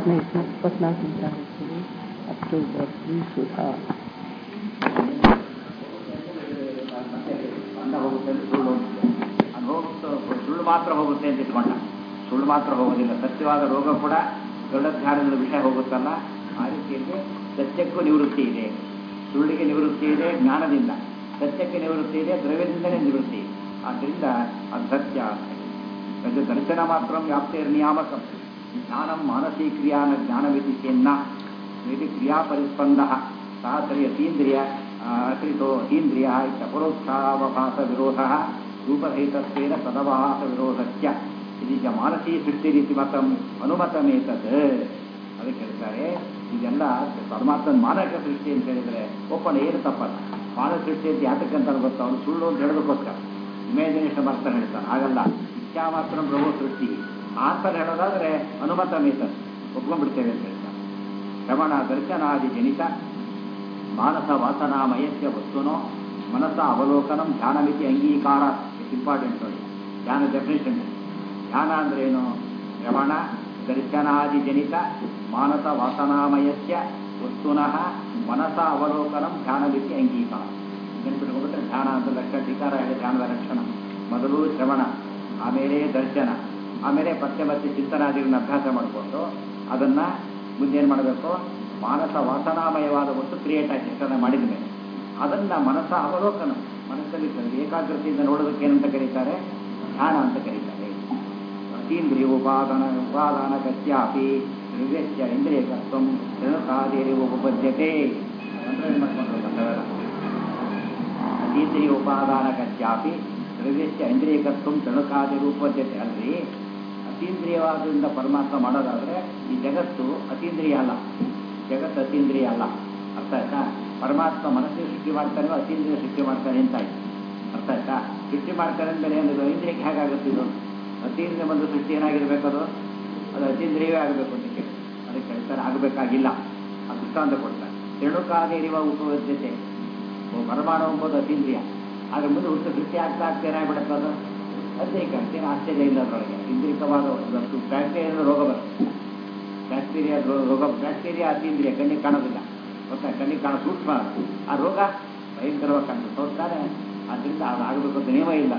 Night ಇಪ್ಪತ್ನಾಲ್ಕನೇ ತಾರೀಕಿಗೆ October ಈ ಸುಧಾ ಬಂದ ಹೋಗುತ್ತೆ ಅಂತ ಸುಳ್ಳು ಹೋಗುತ್ತೆ ಅದು ಹೋಗುತ್ತೆ ಸುಳ್ಳು ಮಾತ್ರ ಹೋಗುತ್ತೆ ಅಂತ ಇಟ್ಕೊಂಡ ಸುಳ್ಳು ಮಾತ್ರ ಹೋಗೋದಿಲ್ಲ ಸತ್ಯವಾದ ರೋಗ ಕೂಡ ಗರುಡಧ್ಯಾನದ ವಿಷಯ ಹೋಗುತ್ತಲ್ಲ ಆ ರೀತಿಯಲ್ಲಿ ಸತ್ಯಕ್ಕೂ ನಿವೃತ್ತಿ ಇದೆ ಸುಳ್ಳಿಗೆ ನಿವೃತ್ತಿ ಇದೆ ಜ್ಞಾನದಿಂದ ಸತ್ಯಕ್ಕೆ ನಿವೃತ್ತಿ ಇದೆ ದ್ರವ್ಯದಿಂದಲೇ ನಿವೃತ್ತಿ ಆದ್ದರಿಂದ ಅದು ಸತ್ಯ ಅದು ದರ್ಶನ ಮಾತ್ರ ವ್ಯಾಪ್ತಿಯ ನಿಯಾಮಕ ಜ್ಞಾನಂ ಮಾನಸಿ ಕ್ರಿಯಾನ ಜ್ಞಾನವಿತಿ ಚೆನ್ನ ಇದು ಕ್ರಿಯಾಪರಿಸ್ಪಂದ ಸಹ ತರಿ ಅತೀಂದ್ರಿಯ ಅಕ್ರಿತೋ ಅತೀಂದ್ರಿಯ ಇತ್ಯಪರೋಕ್ಷಾವಭಾಸ ವಿರೋಧ ರೂಪರಹಿತತ್ವೇನ ಸದವಹಾಸ ವಿರೋಧಸ್ಯ ಇದೀಗ ಮಾನಸಿ ಸೃಷ್ಟಿ ರೀತಿ ಮತ ಅನುಮತಮೇತದ್ ಅದಕ್ಕೆ ಹೇಳ್ತಾರೆ ಇದೆಲ್ಲ ಪರಮಾತ್ಮನ ಮಾನಕ ಸೃಷ್ಟಿ ಅಂತ ಹೇಳಿದ್ರೆ ಒಪ್ಪಣ ಏನು ತಪ್ಪಲ್ಲ ಮಾನವ ಸೃಷ್ಟಿ ಅಂತ ಯಾತಕ್ಕಂತ ಗೊತ್ತಾ ಅವ್ನು ಸುಳ್ಳು ಅಂತ ಹೇಳೋದಕ್ಕೋಸ್ಕರ ಇಮ್ಯಾಜಿನೇಷನ್ ಮಾಡ್ತಾನೆ ಹೇಳ್ತಾನೆ ಹಾಗಲ್ಲ ಇಚ್ಛಾ ಮಾತ್ರ ಪ್ರಭು ಸೃಷ್ಟಿ ಆ ಥರ ಹೇಳೋದಾದ್ರೆ ಅನುಮತ ಮೇತದ್ ಒಪ್ಕೊಂಡ್ಬಿಡ್ತೇವೆ ಅಂತ ಹೇಳ್ತಾರೆ ಶ್ರವಣ ದರ್ಶನಾದಿ ಜನಿತ ಮಾನಸ ವಾಸನಾಮಯಸ್ಯ ವಸ್ತುನೋ ಮನಸ್ಸ ಅವಲೋಕನಂ ಧ್ಯಾನಮಿತಿ ಅಂಗೀಕಾರ ಇಟ್ಸ್ ಇಂಪಾರ್ಟೆಂಟ್ ನೋಡಿ ಧ್ಯಾನ ಡೆಫಿನೇಷನ್ ಧ್ಯಾನ ಅಂದ್ರೆ ಏನು ಶ್ರವಣ ದರ್ಶನಾದಿ ಜನಿತ ಮಾನಸ ವಾಸನಾಮಯಸ್ಯ ವಸ್ತುನಃ ಮನಸ ಅವಲೋಕನಂ ಧ್ಯಾನಮಿತಿ ಅಂಗೀಕಾರ ನೆನ್ಪಿಟ್ಕೊಂಡ್ಬಿಟ್ರೆ ಧ್ಯಾನ ಅಂತ ಲಕ್ಷಣ ಧಿಕಾರ ಹೇಳಿ ಧ್ಯಾನದ ಲಕ್ಷಣ ಮೊದಲು ಶ್ರವಣ ಆಮೇಲೆ ದರ್ಶನ ಆಮೇಲೆ ಮತ್ತೆ ಮತ್ತೆ ಚಿಂತನಾದಿಗಳನ್ನ ಅಭ್ಯಾಸ ಮಾಡಿಕೊಂಡು ಅದನ್ನ ಮುಂದೆ ಏನು ಮಾಡಬೇಕು ಮಾನಸ ವಾಸನಾಮಯವಾದ ವಸ್ತು ಕ್ರಿಯೇಟ್ ಆಗಿ ಚಿಂತನೆ ಮಾಡಿದ ಮೇಲೆ ಅದನ್ನ ಮನಸ್ಸ ಅವಲೋಕನ ಮನಸ್ಸಲ್ಲಿ ಏಕಾಗ್ರತೆಯಿಂದ ನೋಡೋದಕ್ಕೆ ಏನಂತ ಕರೀತಾರೆ ಧ್ಯಾನ ಅಂತ ಕರೀತಾರೆ ಅತೀಂದ್ರಿಯ ಉಪಾದಾನ ಉಪಾದಾನ ಗತ್ಯಾಪಿ ದ್ರವ್ಯಸ್ಯ ಇಂದ್ರಿಯಕತ್ವ ಜನತಾದೇರಿ ಉಪಪದ್ಯತೆ ಅಂದ್ರೆ ಮಾಡ್ಕೊಂಡು ಬಂದವಲ್ಲ ಅತೀಂದ್ರಿಯ ಉಪಾದಾನ ಗತ್ಯಾಪಿ ದ್ರವ್ಯಸ್ಯ ಇಂದ್ರಿಯಕತ್ವ ತಣುಕಾದಿ ರೂಪದ್ಯತೆ ಅಲ್ರಿ ಅತೀಂದ್ರಿಯವಾದ್ರಿಂದ ಪರಮಾತ್ಮ ಮಾಡೋದಾದ್ರೆ ಈ ಜಗತ್ತು ಅತೀಂದ್ರಿಯ ಅಲ್ಲ ಜಗತ್ತು ಅತೀಂದ್ರಿಯ ಅಲ್ಲ ಅರ್ಥ ಆಯ್ತಾ ಪರಮಾತ್ಮ ಮನಸ್ಸಿಗೆ ಸೃಷ್ಟಿ ಮಾಡ್ತಾನೆ ಅತೀಂದ್ರಿಯ ಸೃಷ್ಟಿ ಮಾಡ್ತಾನೆ ಅಂತ ಆಯ್ತು ಅರ್ಥ ಆಯ್ತಾ ಸೃಷ್ಟಿ ಮಾಡ್ತಾನೆ ಅಂದಮೇಲೆ ಏನಿದೆ ಇಂದ್ರಿಯಕ್ಕೆ ಹೇಗಾಗುತ್ತೆ ಇದು ಅತೀಂದ್ರಿಯ ಬಂದು ಸೃಷ್ಟಿ ಏನಾಗಿರ್ಬೇಕು ಅದು ಅದು ಅತೀಂದ್ರಿಯವೇ ಆಗಬೇಕು ಅಂತ ಕೇಳಿ ಅದಕ್ಕೆ ಹೇಳ್ತಾರೆ ಆಗಬೇಕಾಗಿಲ್ಲ ಅದು ದೃಷ್ಟಾಂತ ಕೊಡ್ತಾರೆ ತೆಣುಕಾದಿರುವ ಉಪವದ್ಯತೆ ಪರಮಾಣು ಎಂಬುದು ಅತೀಂದ್ರಿಯ ಆದ್ರೆ ಮುಂದೆ ಹುಟ್ಟು ಸೃಷ್ಟಿ ಆಗ್ತಾ ಆಗ್ತಾ ಏನಾಗ್ಬಿಡುತ್ತೆ ಅದು ಅದ್ರಿಕ ಏನು ಆಶ್ಚರ್ಯ ಇಲ್ಲ ಅದರೊಳಗೆ ಇಂದ್ರಿಕವಾದ ವಸ್ತು ಬ್ಯಾಕ್ಟೀರಿಯಾದ ರೋಗ ಬರುತ್ತೆ ಬ್ಯಾಕ್ಟೀರಿಯಾ ರೋಗ ಬ್ಯಾಕ್ಟೀರಿಯಾ ಅತೀಂದ್ರಿಯ ಕಣ್ಣಿಗೆ ಕಾಣೋದಿಲ್ಲ ಗೊತ್ತಾ ಕಣ್ಣಿಗೆ ಕಾಣೋ ಸೂಕ್ಷ್ಮ ಆ ರೋಗ ಭಯಂಕರವಾಗಿ ಕಾಣ್ತದೆ ಹೋಗ್ತಾರೆ ಅದರಿಂದ ಅದು ಆಗಬೇಕು ಅಂತ ನಿಯಮ ಇಲ್ಲ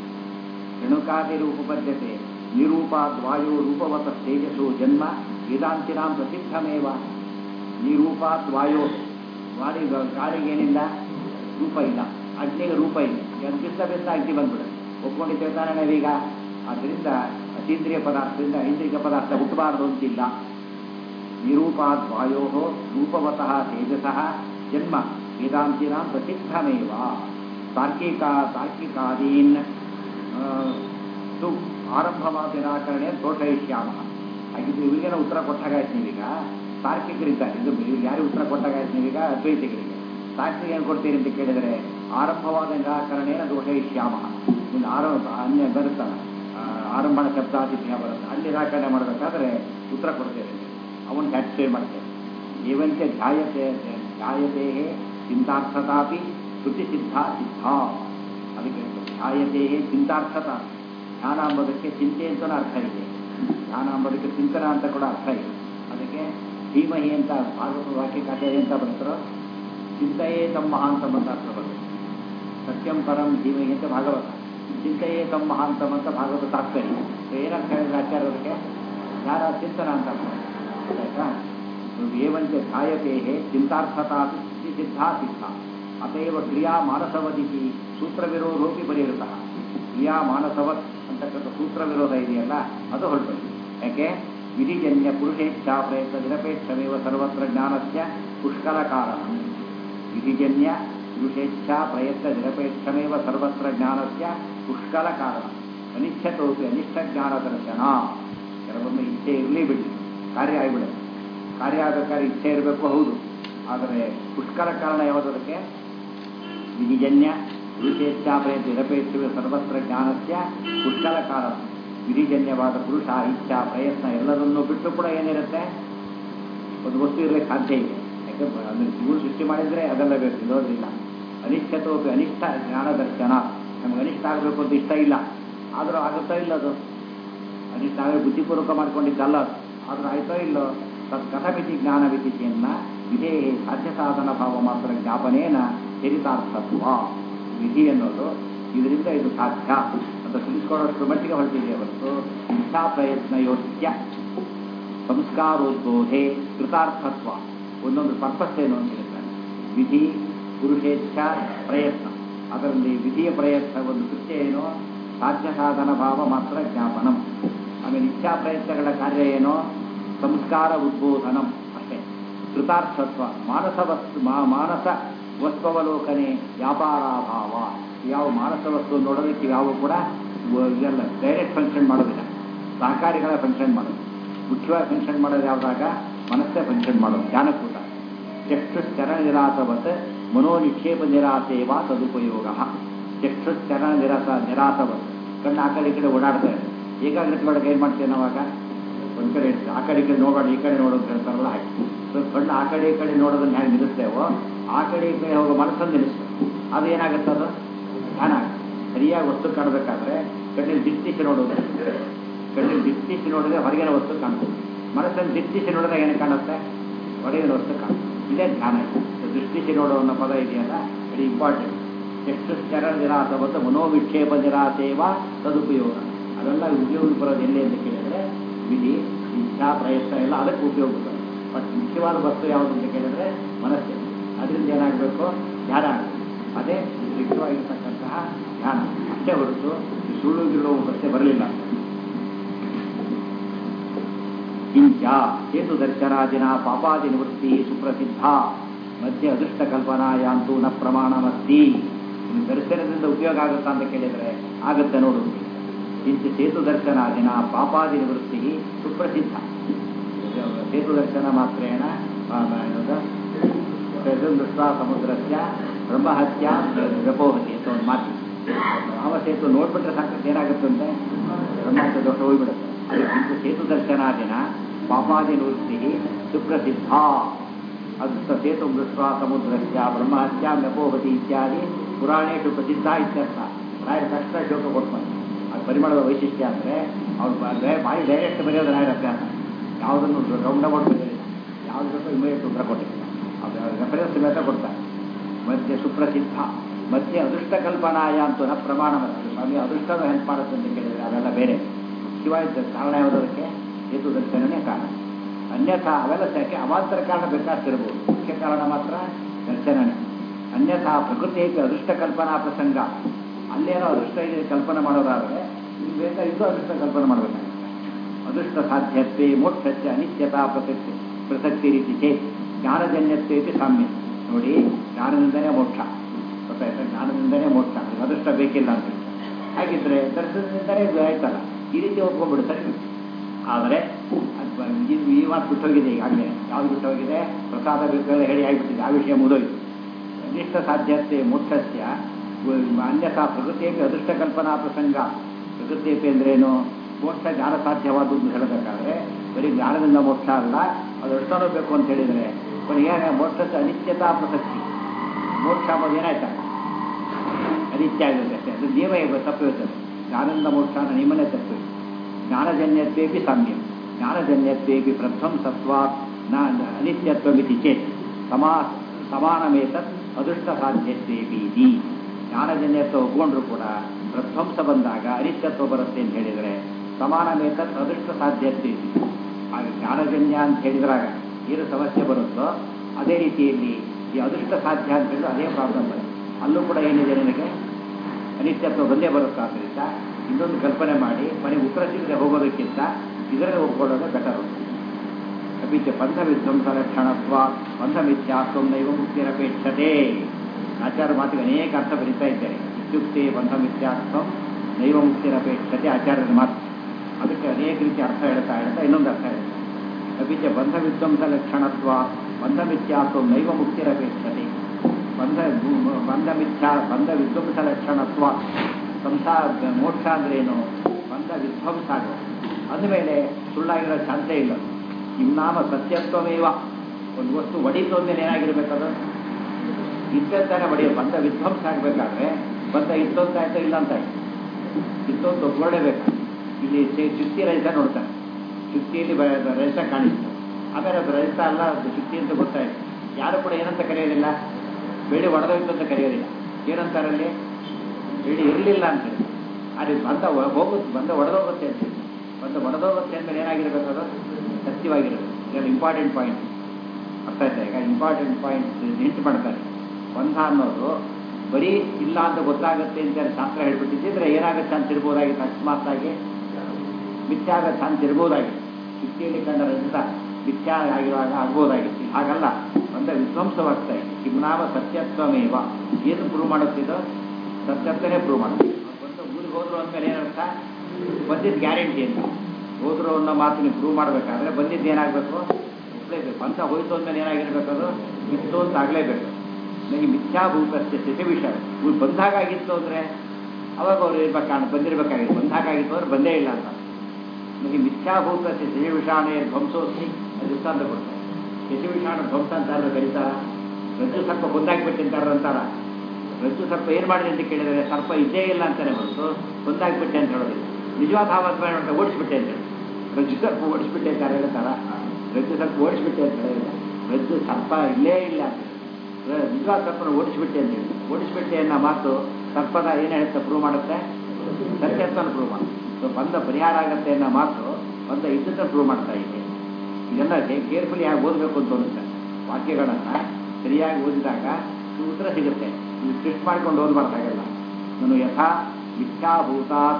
ರೇಣುಕಾದಿ ರೂಪಬದ್ಧತೆ ನಿರೂಪಾದ್ ವಾಯು ರೂಪವತ ತೇಜಸ್ಸು ಜನ್ಮ ವೇದಾಂತಿನಾಂ ಪ್ರಸಿದ್ಧಮೇವ ನಿರೂಪಾತ್ ವಾಯು ವಾಡಿ ಗಾಳಿಗೆ ಏನಿಲ್ಲ ರೂಪ ಇಲ್ಲ ಅಗ್ನಿಗೆ ರೂಪ ಇಲ್ಲ ಎದ್ದಿಸ್ತ ಬೆಸ್ತ ಅಗ್ನಿ ಬಂದ್ಬಿಡುತ್ತೆ ಒಪ್ಕೊಂಡಿದ್ದೇವೆ ತಾನೇ ನಾವೀಗ ಆದ್ದರಿಂದ ಅತೀಂದ್ರಿಯ ಪದಾರ್ಥದಿಂದ ಐಂದ್ರಿಕ ಪದಾರ್ಥ ಹುಟ್ಟಬಾರದು ಅಂತಿಲ್ಲ ನಿರೂಪಾದ್ ವಾಯೋ ರೂಪವತಃ ತೇಜಸಃ ಜನ್ಮ ವೇದಾಂತಿನಾಂ ಪ್ರಸಿದ್ಧಮೇವ ತಾರ್ಕಿಕ ತಾರ್ಕಿಕಾದೀನ್ ತು ಆರಂಭವಾದ ನಿರಾಕರಣೆ ತೋಷಯಿಷ್ಯಾಮ ಹಾಗಿದ್ದು ಇವರಿಗೇನೋ ಉತ್ತರ ಕೊಟ್ಟಾಗಾಯ್ತು ನೀವೀಗ ತಾರ್ಕಿಕರಿದ್ದಾರೆ ಇದು ಯಾರಿಗೆ ಉತ್ತರ ಕೊಟ್ಟಾಗಾಯ್ತು ನೀವೀಗ ಅದ್ವೈತಿಗಳಿಗೆ ತಾರ್ಕಿಕ ಏನು ಕೊಡ್ತೀರಿ ಅಂತ ಕೇಳಿದರೆ ಆರಂಭವಾದ ನಿರಾಕರಣೆಯನ್ನು ದೋಷಯಿಷ್ಯಾಮ ಮುಂದೆ ಆರಂಭ ಅನ್ಯ ಬರುತ್ತಲ್ಲ ಆರಂಭಣ ಶಬ್ದಾದಿತ್ಯ ಬರುತ್ತೆ ಅಲ್ಲಿ ನಿರಾಕರಣೆ ಮಾಡಬೇಕಾದ್ರೆ ಉತ್ತರ ಕೊಡ್ತೇವೆ ಅವನು ಸ್ಯಾಟಿಸ್ಫೈ ಮಾಡ್ತೇವೆ ಏವಂತೆ ಧ್ಯಾಯತೆ ಧ್ಯಾಯತೆ ಚಿಂತಾರ್ಥತಾಪಿ ಶ್ರುತಿ ಸಿದ್ಧ ಸಿದ್ಧ ಅದಕ್ಕೆ ಧ್ಯಾಯತೆ ಚಿಂತಾರ್ಥತ ಧ್ಯಾನ ಅಂಬೋದಕ್ಕೆ ಚಿಂತೆ ಅಂತಲೂ ಅರ್ಥ ಇದೆ ಧ್ಯಾನ ಅಂಬೋದಕ್ಕೆ ಚಿಂತನ ಅಂತ ಕೂಡ ಅರ್ಥ ಇದೆ ಅದಕ್ಕೆ ಧೀಮಹಿ ಅಂತ ಭಾಗವತ ವಾಕ್ಯ ಕಥೆ ಅಂತ ಬರ್ತಾರೋ ಚಿಂತೆಯೇ ತಮ್ಮ ಮಹಾಂತಮ್ ಅಂತ ಅರ್ಥ ಬರುತ್ತೆ ಸತ್ಯಂ ಪರಂ ಧೀಮಹಿ ಅಂತ ಭಾಗವತ ಚಿಂತೆಯೇ ತಮ್ಮ ಮಹಾಂತಮ್ ಅಂತ ಭಾಗವತ ತಾತ್ಪರ್ಯ ಏನಂತ ಹೇಳಿದ್ರೆ ಆಚಾರ್ಯ ಅದಕ್ಕೆ ಧ್ಯಾನ ಚಿಂತನ ಅಂತ ಆಯ್ತಾ ಏವಂತೆ ಧ್ಯಾಯತೆ ಚಿಂತಾರ್ಥತಾ ಸಿದ್ಧ ಸಿದ್ಧ ಅತೈವ ಕ್ರಿಯಾ ಮಾನಸವದಿತಿ ಸೂತ್ರ ವಿರೋಧೋಪಿ ಬರೆಯಿರುತ್ತಾ ಕ್ರಿಯಾ ಮಾನಸವತ್ ಅಂತಕ್ಕಂಥ ಸೂತ್ರ ವಿರೋಧ ಇದೆಯಲ್ಲ ಅದು ಹೊರಟು ಯಾಕೆ ವಿಧಿಜನ್ಯ ಪುರುಷೇಚ್ಛಾ ಪ್ರಯತ್ನ ನಿರಪೇಕ್ಷಮೇವ ಸರ್ವತ್ರ ಜ್ಞಾನಸ್ಯ ಪುಷ್ಕಲ ಕಾರಣ ವಿಧಿಜನ್ಯ ಪುರುಷೇಚ್ಛಾ ಪ್ರಯತ್ನ ನಿರಪೇಕ್ಷಮೇವ ಸರ್ವತ್ರ ಜ್ಞಾನಸ್ಯ ಪುಷ್ಕಲ ಕಾರಣ ಅನಿಚ್ಛತೋಪಿ ಅನಿಷ್ಠ ಜ್ಞಾನ ದರ್ಶನ ಕೆಲವೊಮ್ಮೆ ಇಚ್ಛೆ ಇರಲಿ ಬಿಡಿ ಕಾರ್ಯ ಆಗಿಬಿಡುತ್ತೆ ಕಾರ್ಯ ಆಗಬೇಕಾದ್ರೆ ಇಚ್ಛೆ ಇರಬೇಕು ಹೌದು ಆದರೆ ಪುಷ್ಕಲ ಕಾರಣ ಯಾವುದಕ್ಕೆ ವಿಧಿಜನ್ಯ ವಿಶೇಷ ಪ್ರಯತ್ನ ನಿರಪೇಕ್ಷವೇ ಸರ್ವತ್ರ ಜ್ಞಾನಸ್ಯ ಪುಷ್ಕಲ ಕಾರಣ ವಿಧಿಜನ್ಯವಾದ ಪುರುಷ ಇಚ್ಛಾ ಪ್ರಯತ್ನ ಎಲ್ಲರನ್ನೂ ಬಿಟ್ಟು ಕೂಡ ಏನಿರುತ್ತೆ ಒಂದು ವಸ್ತು ಇರಲಿಕ್ಕೆ ಸಾಧ್ಯ ಇದೆ ಯಾಕೆ ಅಂದ್ರೆ ಇವರು ಸೃಷ್ಟಿ ಮಾಡಿದರೆ ಅದೆಲ್ಲ ಬೇಕು ಇರೋದ್ರಿಲ್ಲ ಅನಿಶ್ಚತೋಪಿ ಅನಿಷ್ಟ ಜ್ಞಾನ ದರ್ಶನ ನಮ್ಗೆ ಅನಿಷ್ಟ ಆಗಬೇಕು ಅಂತ ಇಷ್ಟ ಇಲ್ಲ ಆದರೂ ಆಗುತ್ತಾ ಇಲ್ಲ ಅದು ಅನಿಷ್ಟ ಆದರೆ ಬುದ್ಧಿಪೂರ್ವಕ ಮಾಡ್ಕೊಂಡಿದ್ದಲ್ಲ ಅದು ಆದ್ರೆ ಆಯ್ತೋ ಇಲ್ಲೋ ತತ್ ಕಥಮಿತಿ ಜ್ಞಾನವಿತಿಯನ್ನ ವಿಧೇ ಸಾಧ್ಯ ಸಾಧನ ಭಾವ ಮಾತ್ರ ಜ್ಞಾಪನೇನ ಚರಿತಾರ್ಥತ್ವ ವಿಧಿ ಅನ್ನೋದು ಇದರಿಂದ ಇದು ಸಾಧ್ಯ ಅಂತ ತಿಳಿಸ್ಕೊಳ್ಳೋಷ್ಟು ಮಟ್ಟಿಗೆ ಹೊರಟಿದೆ ಹೊರತು ಇಚ್ಛಾ ಪ್ರಯತ್ನ ಯೋಗ್ಯ ಸಂಸ್ಕಾರೋದ್ಬೋಧೆ ಕೃತಾರ್ಥತ್ವ ಒಂದೊಂದು ಪರ್ಪಸ್ ಏನು ಅಂತ ಹೇಳ್ತಾರೆ ವಿಧಿ ಪುರುಷೇಚ್ಛ ಪ್ರಯತ್ನ ಅದರಲ್ಲಿ ವಿಧಿಯ ಪ್ರಯತ್ನ ಒಂದು ಕೃತ್ಯ ಏನು ಸಾಧ್ಯ ಸಾಧನ ಭಾವ ಮಾತ್ರ ಜ್ಞಾಪನಂ ಆಮೇಲೆ ಇಚ್ಛಾ ಪ್ರಯತ್ನಗಳ ಕಾರ್ಯ ಏನೋ ಸಂಸ್ಕಾರ ಉದ್ಬೋಧನಂ ಅಷ್ಟೇ ಕೃತಾರ್ಥತ್ವ ಮಾನಸ ವಸ್ತು ಮಾ- ಮಾನಸ ವಸ್ತುವಲೋಕನೆ ವ್ಯಾಪಾರಾಭಾವ ಯಾವ ಮಾನಸ ವಸ್ತು ನೋಡೋದಕ್ಕೆ ಯಾವ ಕೂಡ ವ- ಇದೆಲ್ಲ ಡೈರೆಕ್ಟ್ ಫಂಕ್ಷನ್ ಮಾಡೋದಿಲ್ಲ ಸಹಕಾರಿಗಳ ಫಂಕ್ಷನ್ ಮಾಡೋದು ಮುಖ್ಯವಾಗಿ ಫಂಕ್ಷನ್ ಮಾಡೋದು ಯಾವುದಾಗ ಮನಸ್ಸೇ ಫಂಕ್ಷನ್ ಮಾಡೋದು ಜ್ಞಾನಕೂಟ ಚಕ್ಷುಶ್ಚರ ನಿರಾಸವತ್ ಮನೋನಿಕ್ಷೇಪ ನಿರಾಸೇವ ಸದುಪಯೋಗ ಚಕ್ಷುಶ್ಚರ ನಿರಾಸ ನಿರಾಸವತ್ ಕಣ್ಣು ಆ ಕಡೆ ಈ ಕಡೆ ಓಡಾಡ್ತಾ ಇದೆ ಏಕಾಗ್ರತೆ ಒಳಗೆ ಏನು ಮಾಡ್ತೇವೆ ನಾವಾಗ ಒಂದು ಕಡೆ ಇಡ್ತೀವಿ. ಆ ಕಡೆ ಈ ಕಡೆ ನೋಡೋಣ ಈ ಕಡೆ ನೋಡೋದು ಹೇಳ್ತಾರಲ್ಲ ಹಾಗೆ ಸೊ ಕಣ್ಣು ಆ ಕಡೆ ಈ ಕಡೆ ನೋಡೋದನ್ನ ಹೇಗೆ ನಿಲ್ಲಿಸ್ತೇವೋ ಆ ಕಡೆ ಈ ಕಡೆ ಹೋಗೋ ಮನಸ್ಸನ್ನು ನಿಲ್ಲಿಸ್ತೇವೆ ಅದು ಏನಾಗುತ್ತೆ ಅದು ಧ್ಯಾನ ಆಗುತ್ತೆ. ಸರಿಯಾಗಿ ವಸ್ತು ಕಾಣಬೇಕಾದ್ರೆ ಕಣ್ಣಿಗೆ ದಿಟ್ಟಿಸಿ ನೋಡೋದು ಕಣ್ಣಿಗೆ ದಿಟ್ಟಿಸಿ ನೋಡಿದ್ರೆ ಹೊರಗಿನ ವಸ್ತು ಕಾಣುತ್ತೆ ಮನಸ್ಸನ್ನು ದಿಟ್ಟಿಸಿ ನೋಡಿದ್ರೆ ಏನು ಕಾಣುತ್ತೆ ಹೊರಗಿನ ವಸ್ತು ಕಾಣುತ್ತೆ ಇದೇ ಧ್ಯಾನ ದೃಷ್ಟಿಸಿ ನೋಡೋ ಅನ್ನೋ ಪದ ಇದೆಯಲ್ಲ ವೆರಿ ಇಂಪಾರ್ಟೆಂಟ್ ಎಷ್ಟು ಚರ ನಿರಾಸ ಮತ್ತು ಮನೋವಿಕ್ಷೇಪ ನಿರಾಸೇವ ಸದುಪಯೋಗ ಅದೆಲ್ಲ ಉಪಯೋಗ ಬರೋದು ಎಲ್ಲಿ ಅಂತ ಕೇಳಿದ್ರೆ ವಿಧಿ ಇಚ್ಛಾ ಪ್ರಯತ್ನ ಎಲ್ಲ ಅದಕ್ಕೆ ಉಪಯೋಗ ಬರೋದು ಬಟ್ ಮುಖ್ಯವಾದ ವಸ್ತು ಯಾವುದು ಅಂತ ಕೇಳಿದ್ರೆ ಮನಸ್ಸೇ ಅದರಿಂದ ಏನಾಗಬೇಕು ಧ್ಯಾನ ಆಗಬೇಕು ಅದೇ ಮುಖ್ಯವಾಗಿರ್ತಕ್ಕಂತಹ ಧ್ಯಾನ ಅಷ್ಟೇ ಹೊರತು ಈ ಸುಳ್ಳು ಗಿಳ್ಳು ಪ್ರಶ್ನೆ ಬರಲಿಲ್ಲ ಕಿಂಚ ಸೇತು ದರ್ಶನಾದಿನ ಪಾಪಾದಿ ನಿವೃತ್ತಿ ಸುಪ್ರಸಿದ್ಧ ಮಧ್ಯೆ ಅದೃಷ್ಟ ಕಲ್ಪನಾಯಾಂತೂ ನ ಪ್ರಮಾಣಮಸ್ತಿ ಇನ್ನು ದರ್ಶನದಿಂದ ಉಪಯೋಗ ಆಗುತ್ತಾ ಅಂತ ಕೇಳಿದರೆ ಆಗುತ್ತೆ ನೋಡು ಕಿಂಚ ಸೇತು ದರ್ಶನಾದಿನ ಪಾಪಾದಿ ನಿವೃತ್ತಿ ಸುಪ್ರಸಿದ್ಧ ಸೇತು ದರ್ಶನ ಮಾತ್ರೇಣ ಆ, ಏನದು? ದೃಷ್ಟ ಸಮುದ್ರಸ್ಯ ಬ್ರಹ್ಮಹತ್ಯ ವ್ಯಪೋಹತಿ ಅಂತ ಒಂದು ಮಾತು ರಾಮ ಸೇತು ನೋಡ್ಬಿಟ್ರೆ ಸಾಕಷ್ಟು ಏನಾಗುತ್ತಂತೆ ಬ್ರಹ್ಮಹತ್ಯ ದೋಷ ಹೋಗ್ಬಿಡುತ್ತೆ ಅದಕ್ಕಿಂತ ಸೇತು ದರ್ಶನಾದಿನ ಪಾಪಾದಿ ನಿವೃತ್ತಿ ಸುಪ್ರಸಿದ್ಧ ಅದು ಸ- ಸೇತು ದೃಷ್ಟ ಸಮುದ್ರಸ್ಯ ಬ್ರಹ್ಮಹತ್ಯ ವ್ಯಪೋಹತಿ ಇತ್ಯಾದಿ ಪುರಾಣೇಶು ಪ್ರಸಿದ್ಧ ಇತ್ಯರ್ಥ ರಾಯರ ತಕ್ಷಣ ಶೋಕ ಕೊಡ್ತಾನೆ ಅದು ಪರಿಮಳದ ವೈಶಿಷ್ಟ್ಯ ಅಂದರೆ ಅವ್ರು ಬ- ಬಾಯಿ ಡೈರೆಕ್ಟ್ ಬರೆಯೋದು ರಾಯರ ಅಭ್ಯಾಸ ಯಾವುದನ್ನು ರೌಂಡ್ ಅಬೌಟ್ ಬರೆಯಲಿಲ್ಲ ಯಾವ್ದು ಬೇಕೋ ಇಮಿಡಿಯೇಟ್ ಉತ್ತರ ಕೊಟ್ಟಿಲ್ಲ ಅದು ರೆಫರೆನ್ಸ್ ಸಮೇತ ಕೊಡ್ತಾರೆ ಮಧ್ಯೆ ಸುಪ್ರಸಿದ್ಧ ಮಧ್ಯೆ ಅದೃಷ್ಟ ಕಲ್ಪನಾಯ ಅಂತೂ ನ ಪ್ರಮಾಣ ಬರ್ತದೆ ಸ್ವಾಮಿ ಅದೃಷ್ಟದ ಹೆಲ್ಪ್ ಮಾಡುತ್ತೆ ಅಂತ ಕೇಳಿದರೆ ಅವೆಲ್ಲ ಬೇರೆ ಮುಖ್ಯವಾದ ಕಾರಣ ಯಾವುದಕ್ಕೆ ಹೇತು ದರ್ಶನನೇ ಕಾರಣ ಅನ್ಯಥಾ ಅವೆಲ್ಲ ಯಾಕೆ ಅವಾಂತರ ಕಾರಣ ಬೇಕಾಗ್ತಿರ್ಬೋದು ಮುಖ್ಯ ಕಾರಣ ಮಾತ್ರ ದರ್ಶನನೇ ಅನ್ಯಥಾ ಪ್ರಕೃತಿ ಅದೃಷ್ಟ ಕಲ್ಪನಾ ಪ್ರಸಂಗ ಅಲ್ಲೇನೋ ಅದೃಷ್ಟ ಇದೆ ಕಲ್ಪನೆ ಮಾಡೋದಾದರೆ ಇಲ್ಲಿ ಬೇಕಾ ಇದು ಅದೃಷ್ಟ ಕಲ್ಪನೆ ಮಾಡಬೇಕಾಗುತ್ತೆ ಅದೃಷ್ಟ ಸಾಧ್ಯತ್ವೆ ಮೋಕ್ಷಕ್ಕೆ ಅನಿತ್ಯತಾ ಪ್ರಸಕ್ತಿ ಪ್ರಸಕ್ತಿ ರೀತಿ ಚೇತ್ ಜ್ಞಾನಜನ್ಯತ್ವೇ ಸಾಮ್ಯ ನೋಡಿ ಜ್ಞಾನದಿಂದನೇ ಮೋಕ್ಷ ಗೊತ್ತಾಯ್ತಾ ಜ್ಞಾನದಿಂದನೇ ಮೋಕ್ಷ ಅದಕ್ಕೆ ಅದೃಷ್ಟ ಬೇಕಿಲ್ಲ ಅಂತ ಹೇಳ್ತಾರೆ. ಹಾಗಿದ್ರೆ ದರ್ಶನದಿಂದನೇ ಇದು ಆಯ್ತಲ್ಲ ಈ ರೀತಿ ಒಪ್ಕೊಂಡ್ಬಿಡು ಸರಿ ಆದರೆ ಅದ್ ಬ- ಇದು ಈ ಮಾತು ಬಿಟ್ಟೋಗಿದೆ ಈಗಾಗಲೇ ಯಾವ್ದು ಬಿಟ್ಟೋಗಿದೆ ಪ್ರಸಾದ ಬೇಕಾದ್ರೆ ಹೇಳಿ ಆಗಿಬಿಟ್ಟಿದೆ ಆ ವಿಷಯ ಮುಗಿದೋಯ್ತು ಅನಿಷ್ಟ ಸಾಧ್ಯತೆ ಮೋಕ್ಷಸ್ಯ ವ- ಅನ್ಯಥಾ ಪ್ರಕೃತಿಯಲ್ಲಿ ಅದೃಷ್ಟ ಕಲ್ಪನಾ ಪ್ರಸಂಗ ಪ್ರಕೃತಿ ಅಂದ್ರೇನು ಮೋಕ್ಷ ಜ್ಞಾನ ಸಾಧ್ಯವಾದದ್ದು ಹೇಳಬೇಕಾದ್ರೆ ಬರೀ ಜ್ಞಾನದಿಂದ ಮೋಕ್ಷ ಅಲ್ಲ ಅದು ಎಷ್ಟೋ ಬೇಕು ಅಂತ ಹೇಳಿದರೆ ಕೊನೆಗೆ ಮೋಕ್ಷದ ಅನಿತ್ಯತಾ ಪ್ರಸಕ್ತಿ ಮೋಕ್ಷ ಅನ್ನೋದು ಏನಾಯ್ತಾ ಅನಿತ್ಯ ಆಗುತ್ತೆ ಅಷ್ಟೇ ಅದು ನಿಯಮ ಇವ ತಪ್ಪು ಇರ್ತದೆ ಜ್ಞಾನದಿಂದ ಮೋಕ್ಷ ಅನ್ನೋ ನಿಯಮನೇ ತಪ್ಪು ಜ್ಞಾನಜನ್ಯತ್ವೇಪಿ ಸಾಮ್ಯ ಜ್ಞಾನಜನ್ಯತ್ವೇಪಿ ಪ್ರಧ್ವಂಸತ್ವ ನ ಅನಿತ್ಯತ್ವಮಿತಿ ಚೇತ್ ಸಮಾ ಸಮಾನಮೇತತ್ ಅದೃಷ್ಟ ಸಾಧ್ಯತ್ವೇಪಿ ಇತಿ ಜ್ಞಾನಜನ್ಯತ್ವ ಒಪ್ಕೊಂಡ್ರು ಕೂಡ ಪ್ರಧ್ವಂಸ ಬಂದಾಗ ಅನಿತ್ಯತ್ವ ಬರುತ್ತೆ ಅಂತ ಹೇಳಿದರೆ ಸಮಾನಮೇತತ್ ಅದೃಷ್ಟ ಸಾಧ್ಯತೆ ಇದೆ ಹಾಗೆ ಜ್ಞಾನಜನ್ಯ ಅಂತ ಹೇಳಿದ್ರಾಗ ಏನು ಸಮಸ್ಯೆ ಬರುತ್ತೋ ಅದೇ ರೀತಿಯಲ್ಲಿ ಈ ಅದೃಷ್ಟ ಸಾಧ್ಯ ಅಂತ ಹೇಳಿದ್ರೆ ಅದೇ ಪ್ರಾಬ್ಲಮ್ ಬರುತ್ತೆ ಅಲ್ಲೂ ಕೂಡ ಏನಿದೆ ನನಗೆ ಅನಿತ್ಯತ್ವ ಬಂದೇ ಬರುತ್ತೆ ಆದ್ದರಿಂದ ಇನ್ನೊಂದು ಕಲ್ಪನೆ ಮಾಡಿ ಮನೆಗೆ ಉತ್ತರ ಸಿಗದೆ ಹೋಗೋದಕ್ಕಿಂತ ಇದರಲ್ಲಿ ಒಪ್ಕೊಳ್ಳೋದು ಬೆಟರ್ ಅಪಿಚ ಬಂಧ ವಿಧ್ವಂಸ ಲಕ್ಷಣತ್ವ ಬಂಧ ಮಿಥ್ಯಾತ್ವ ನೈವ ಮುಕ್ತಿರಪೇಕ್ಷತೆ ಆಚಾರ ಮಾತಿಗೆ ಅನೇಕ ಅರ್ಥ ಬರೀತಾ ಇದ್ದಾರೆ ಇತ್ಯುಕ್ತೆ ಬಂಧ ಮಿಥ್ಯಾತ್ವ ನೈವ ಮುಕ್ತಿರಪೇಕ್ಷತೆ ಆಚಾರ್ಯರ ಮಾತು ಅದಕ್ಕೆ ಅನೇಕ ರೀತಿ ಅರ್ಥ ಹೇಳ್ತಾ ಹೇಳ್ತಾ ಇನ್ನೊಂದು ಅರ್ಥ ಹೇಳ್ತಾರೆ ಅಪಿಚ ಬಂಧ ವಿಧ್ವಂಸ ಲಕ್ಷಣತ್ವ ಬಂಧ ಮಿಥ್ಯಾತ್ವ ನೈವ ಮುಕ್ತಿರಪೇಕ್ಷತೆ ಬಂಧ ಬಂಧ ಮಿಥ್ಯಾ ಬಂಧ ವಿಧ್ವಂಸ ಲಕ್ಷಣತ್ವ ಸಂಸಾರ ಮೋಕ್ಷ ಅಂದ್ರೇನು ಬಂಧ ವಿಧ್ವಂಸ ಆಗೋದು ಅಂದಮೇಲೆ ಸುಳ್ಳಾಗಿರೋ ಚಾನ್ಸೇ ಇಲ್ಲ ಇನ್ನಾಮ ಸತ್ಯತ್ವಮೇವ ಒಂದು ವಸ್ತು ಒಡೀತು ಅಂದಮೇಲೆ ಏನಾಗಿರ್ಬೇಕದು ಇದ್ದಂತಾನೆ ಒಡೆಯೋದು ಬಂಧ ವಿಧ್ವಂಸ ಆಗಬೇಕಾದ್ರೆ ಬಂಧ ಇತ್ತೊಂತ ಆಯ್ತೋ ಇಲ್ಲ ಅಂತ ಆಯ್ತು ಇತ್ತೊಂದು ಒಪ್ಕೊಳ್ಳೇಬೇಕು ಇಲ್ಲಿ ಚುಕ್ತಿ ರಹಿತ ನೋಡ್ತಾರೆ ಶುದ್ಧಿಯಲ್ಲಿ ಬ- ರಜತ ಕಾಣಿಸ್ತು ಆಮೇಲೆ ಅದು ರಜತ ಅಲ್ಲ ಅದು ಶುದ್ಧಿ ಅಂತ ಗೊತ್ತಾಯ್ತು ಯಾರು ಕೂಡ ಏನಂತ ಕರೆಯೋದಿಲ್ಲ ಬೆಳ್ಳಿ ಒಡೆದೋಯ್ತು ಅಂತ ಕರೆಯೋದಿಲ್ಲ ಏನಂತಾರಲ್ಲಿ ಬೆಳ್ಳಿ ಇರಲಿಲ್ಲ ಅಂತ ಹೇಳಿ ಅದು ಬಂದ ಒ- ಹೋಗುತ್ತೆ ಬಂದ ಒಡೆದೋಗುತ್ತೆ ಅಂತ ಹೇಳಿ ಬಂದ ಒಡೆದೋಗುತ್ತೆ ಅಂದ್ಮೇಲೆ ಏನಾಗಿರ್ಬೇಕು ಅದು ಸತ್ಯವಾಗಿರಬೇಕು ಇದೆಲ್ಲ ಇಂಪಾರ್ಟೆಂಟ್ ಪಾಯಿಂಟ್ ಅರ್ಥ ಆಯ್ತಾ ಈಗ ಇಂಪಾರ್ಟೆಂಟ್ ಪಾಯಿಂಟ್ ನೆಂಟು ಮಾಡ್ತಾರೆ ಬಂಧ ಅನ್ನೋದು ಬರೀ ಇಲ್ಲ ಅಂತ ಗೊತ್ತಾಗುತ್ತೆ ಅಂತ ಶಾಸ್ತ್ರ ಹೇಳ್ಬಿಟ್ಟಿದ್ರೆ ಏನಾಗುತ್ತೆ ಅಂತ ಇರ್ಬೋದಾಗಿತ್ತು ಅಕಸ್ಮಾತ್ತಾಗಿ ಮಿಥ್ಯಾ ಆಗೋ ಚಾನ್ಸ್ ಇರ್ಬೋದಾಗಿತ್ತು ಶುದ್ಧಿಯಲ್ಲಿ ಕಂಡ ರಜತ ಮಿಥ್ಯಾ ಆಗಿರುವಾಗ ಆಗ್ಬೋದಾಗಿತ್ತು ಹಾಗಲ್ಲ ಒಂದ ವಿಧ್ವಂಸವಾಗ್ತಾ ಇದೆ ಕಿಮ್ನಾಮ ಸತ್ಯತ್ವಮೇವ ಏನು ಪ್ರೂವ್ ಮಾಡುತ್ತಿದ್ದೋ ಸತ್ಯತ್ವನೇ ಪ್ರೂವ್ ಮಾಡುತ್ತೆ ಒಂದು ಊರಿಗೆ ಹೋದ್ರು ಅಂದ್ಮೇಲೆ ಏನರ್ಥ ಬಂದಿದ್ದು ಗ್ಯಾರಂಟಿ ಅಂತ ಹೋದ್ರು ಅನ್ನೋ ಮಾತು ನೀವು ಪ್ರೂವ್ ಮಾಡಬೇಕಾದ್ರೆ ಬಂದಿದ್ದು ಏನಾಗಬೇಕು ಒಪ್ಲೇಬೇಕು ಅಂತ ಹೋಯ್ತು ಅಂದ್ಮೇಲೆ ಏನಾಗಿರ್ಬೇಕು ಅದು ಇತ್ತು ಅಂತ ಆಗಲೇಬೇಕು ನನಗೆ ಮಿಥ್ಯಾಭೂತಕ್ಕೆ ಸ್ಥಿತಿ ವಿಷಯ ಇವ್ರು ಬಂದಾಗಿತ್ತು ಅಂದರೆ ಅವಾಗ ಅವ್ರು ಇರ್ಬೇಕಾಗ ಬಂದಿರಬೇಕಾಗಿತ್ತು ಬಂದಾಗಿತ್ತು ಅಂದ್ರೆ ಬಂದೇ ಇಲ್ಲ ಅಂತ ನನಗೆ ಮಿಥ್ಯಾಭೂತ ಶಶಿ ವಿಷಾಣೆ ಧ್ವಂಸೋಸ್ತಿ ಅದು ದೃಷ್ಟಾಂತ ಕೊಡ್ತಾರೆ ಶಶಿ ವಿಷಾಣ ಧ್ವಂಸ ಅಂತಾರ ಕರೀತಾರ ರಜ್ಜು ಸರ್ಪ ಕೊಂದಾಕ್ಬಿಟ್ಟಿಂತಾರ ಅಂತಾರ ರಜ್ಜು ಸರ್ಪ ಏನು ಮಾಡಿದೆ ಅಂತ ಕೇಳಿದರೆ ಸರ್ಪ ಇದ್ದೇ ಇಲ್ಲ ಅಂತಾನೆ ಹೊರತು ಕೊಂದಾಕ್ಬಿಟ್ಟೆ ಅಂತ ಹೇಳೋದಿಲ್ಲ ನಿಜವಾದ ಆವತ್ತು ಅಂತ ಓಡಿಸ್ಬಿಟ್ಟೆ ಅಂತ ಹೇಳಿ ರಜ್ಜು ಸರ್ಪ ಓಡಿಸ್ಬಿಟ್ಟೆ ಅಂತ ಹೇಳ್ತಾರ ರಜ್ಜು ಸರ್ಪ ಓಡಿಸ್ಬಿಟ್ಟೆ ಅಂತ ಹೇಳಿಲ್ಲ ರಜ್ಜು ಸರ್ಪ ಇಲ್ಲೇ ಇಲ್ಲ ರ- ನಿಜವಾದ ಸರ್ಪನ ಓಡಿಸ್ಬಿಟ್ಟೆ ಅಂತ ಹೇಳಿ ಓಡಿಸ್ಬಿಟ್ಟೆ ಅನ್ನೋ ಮಾತು ಸರ್ಪದ ಏನು ಹೇಳುತ್ತೆ ಪ್ರೂವ್ ಮಾಡುತ್ತೆ ಸತ್ಯತ್ವನ ಪ್ರೂವ್ ಮಾಡುತ್ತೆ ಸೊ ಬಂದ ಪರಿಹಾರ ಆಗತ್ತೆ ಅನ್ನೋ ಮಾತು ಬಂದ ಇದ್ದನ್ನ ಪ್ರೂವ್ ಮಾಡ್ತಾ ಇದೆ ಇದೆಲ್ಲ ಕೇರ್ಫುಲಿ ಆಗಿ ಓದಬೇಕು ಅಂತ ಅನಿಸುತ್ತೆ ವಾಕ್ಯಗಳನ್ನು ಸರಿಯಾಗಿ ಓದಿದಾಗ ಈ ಉತ್ತರ ಸಿಗುತ್ತೆ ನೀವು ಟ್ವಿಸ್ಟ್ ಮಾಡ್ಕೊಂಡು ಓದ್ಬಾರ್ದಾಗಲ್ಲ ನಾನು ಯಥಾ ಮಿಥ್ಯಾಭೂತಾತ್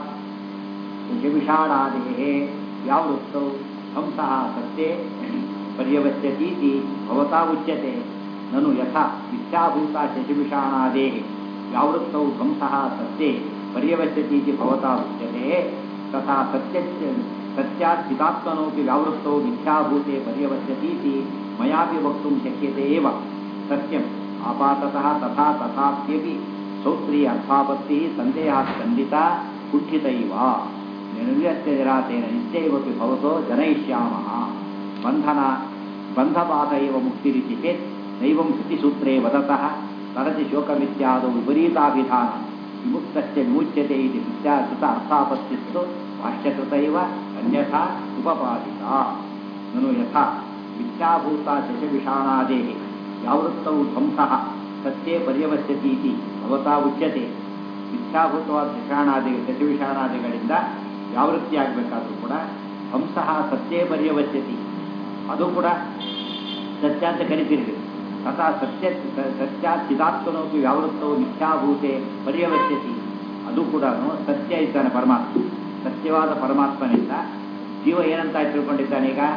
ಯಜವಿಷಾಣಾದೇಹೇ ಯಾವೃತ್ತೌ ಹಂಸಃ ಸತ್ಯೇ ಪರ್ಯವಶ್ಯತೀತಿ ಭವತಾ ಉಚ್ಯತೆ ನನು ಯಥಾ ಮಿಥ್ಯಾಭೂತ ಶಶಿವಿಷಾಣಾದೇಹೆ ಯಾವೃತ್ತೌ ಧ್ವಂಸಃ ಸತ್ಯೇ ಪರ್ಯವಶ್ಯತೀತಿ ಭವತಾ ಉಚ್ಯತೆ ತಥಾ ಸತ್ಯ ಸತ್ಯಾತ್ ಚಿದಾತ್ಮನೋಪಿ ವ್ಯಾವೃತ್ತೌ ಮಿಥ್ಯಾಭೂತೆ ಪರ್ಯವಶ್ಯತೀತಿ ಮಯಾಪಿ ವಕ್ತುಂ ಶಕ್ಯತೆ ಏವ ಸತ್ಯಂ ಆಪಾತತಃ ತಥಾ ತಥಾಪ್ಯಪಿ ಸೌತ್ರಿ ಅರ್ಥಾಪತ್ತಿ ಸಂದೇಹ ಖಂಡಿತ ಕುಠಿತೈವ ನಿರ್ವ್ಯಸ್ತ ನಿರಾತೇನ ನಿತ್ಯೈವಪಿ ಭವತೋ ಜನಯಿಷ್ಯಾಮಃ ಬಂಧನ ಬಂಧಪಾತ ಇವ ಮುಕ್ತಿರಿತಿ ಚೇತ್ ನೈವಂ ಶ್ರುತಿಸೂತ್ರೇ ವದತಃ ತರತಿ ಶೋಕಮಿತ್ಯಾದೌ ವಿಪರೀತಾಭಿಧಾನ ವಿಮುಕ್ತಸ್ಯ ವಿಮುಚ್ಯತೆ ಇತಿ ವಿದ್ಯಾಕೃತ ಅರ್ಥಾಪತ್ತಿಸ್ತು ಭಾಷ್ಯಕೃತ ಇವ ಅನ್ಯಥಾ ಉಪಪಾದಿತ ನನು ಯಥಾ ಮಿಥ್ಯಾಭೂತ ಶಶವಿಷಾಣಾದೇಹಿ ಯಾವೃತ್ತೌ ಧ್ವಂಸಃ ಸತ್ಯೇ ಪರ್ಯವಶ್ಯತೀತಿ ಭವತಾ ಉಚ್ಯತೆ ಮಿಥ್ಯಾಭೂತವಾದ ವಿಷಾಣಾದಿ ಶಶವಿಷಾಣಾದಿಗಳಿಂದ ಯಾವೃತ್ತಿ ಆಗಬೇಕಾದ್ರೂ ಕೂಡ ಹಂಸಃ ಸತ್ಯೇ ಪರ್ಯವಶ್ಯತಿ ಅದು ಕೂಡ ಸತ್ಯ ಅಂತ ಕರಿತಿರ್ಬೇಕು ತಥಾ ಸತ್ಯ ಸತ್ಯ ಚಿದಾತ್ಮನೋಪಿ ವ್ಯಾವೃತ್ತವು ಮಿಥ್ಯಾಭೂತೆ ಪರ್ಯವಶ್ಯತಿ ಅದು ಕೂಡ ಸತ್ಯ ಇದ್ದಾನೆ ಪರಮಾತ್ಮ ಸತ್ಯವಾದ ಪರಮಾತ್ಮನಿಂದ ಜೀವ ಏನಂತ ತಿಳ್ಕೊಂಡಿದ್ದಾನೆ ಈಗ